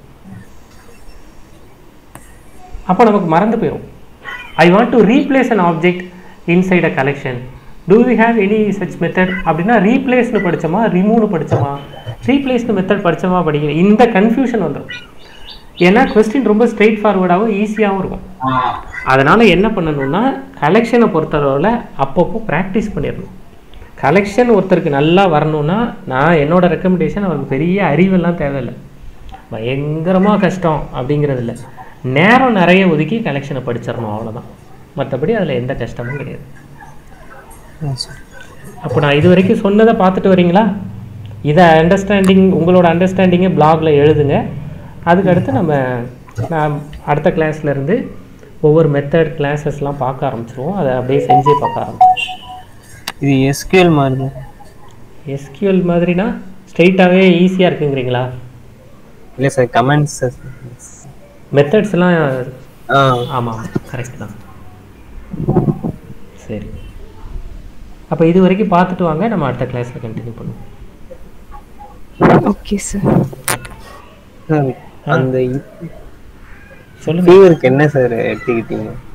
அப்போ நமக்கு மறந்து போயிடும் I want to replace an object inside a collection do we have any such method அப்படின்னா ரீப்ளேஸ்னு படிச்சோமா ரிமூவ்னு படிச்சோமா ரீப்ளேஸ்னு மெத்தட் படிச்சோமா படிக்கல இந்த கன்ஃபியூஷன் வந்துடும் ஏன்னா கொஸ்டின் ரொம்ப ஸ்ட்ரெயிட் ஃபார்வர்டாகவும் ஈஸியாகவும் இருக்கும் அதனால் என்ன பண்ணணும்னா கலெக்ஷனை பொறுத்தளவில் அப்பப்போ ப்ராக்டிஸ் பண்ணிடணும் கலெக்ஷன் ஒருத்தருக்கு நல்லா வரணும்னா நான் என்னோட ரெக்கமெண்டேஷன் அவருக்கு பெரிய அறிவெல்லாம் தேவையில்லை பயங்கரமாக கஷ்டம் அப்படிங்கிறது இல்லை நேரம் நிறைய ஒதுக்கி கலெக்ஷனை படிச்சிடணும் அவ்வளோதான் மற்றபடி அதில் எந்த கஷ்டமும் கிடையாது அப்போ நான் இது வரைக்கும் சொன்னதை பார்த்துட்டு வரீங்களா இதை அண்டர்ஸ்டாண்டிங் உங்களோட அண்டர்ஸ்டாண்டிங்கை பிளாகில் எழுதுங்க அதுக்கு அடுத்து நம்ம நான் அடுத்த கிளாஸ்ல இருந்து ஒவ்வொரு மெத்தட் கிளாஸஸ்லாம் பார்க்க ஆரம்பிச்சிருவோம் அதை அப்படியே செஞ்சே பார்க்க ஆரம்பிச்சிருவோம் இது எஸ்கியூஎல் மாதிரி தான் எஸ்கியூஎல் மாதிரினா ஸ்ட்ரெயிட்டாகவே ஈஸியாக இருக்குங்கிறீங்களா இல்லை சார் கமெண்ட்ஸ் மெத்தட்ஸ்லாம் ஆ ஆமாம் கரெக்ட் தான் சரி அப்போ இது வரைக்கும் பார்த்துட்டு வாங்க நம்ம அடுத்த கிளாஸில் கண்டினியூ பண்ணுவோம் ஓகே சார் சார் அந்த சொல்லுங்கள் ஃபீவருக்கு என்ன சார் எடுத்துக்கிட்டீங்க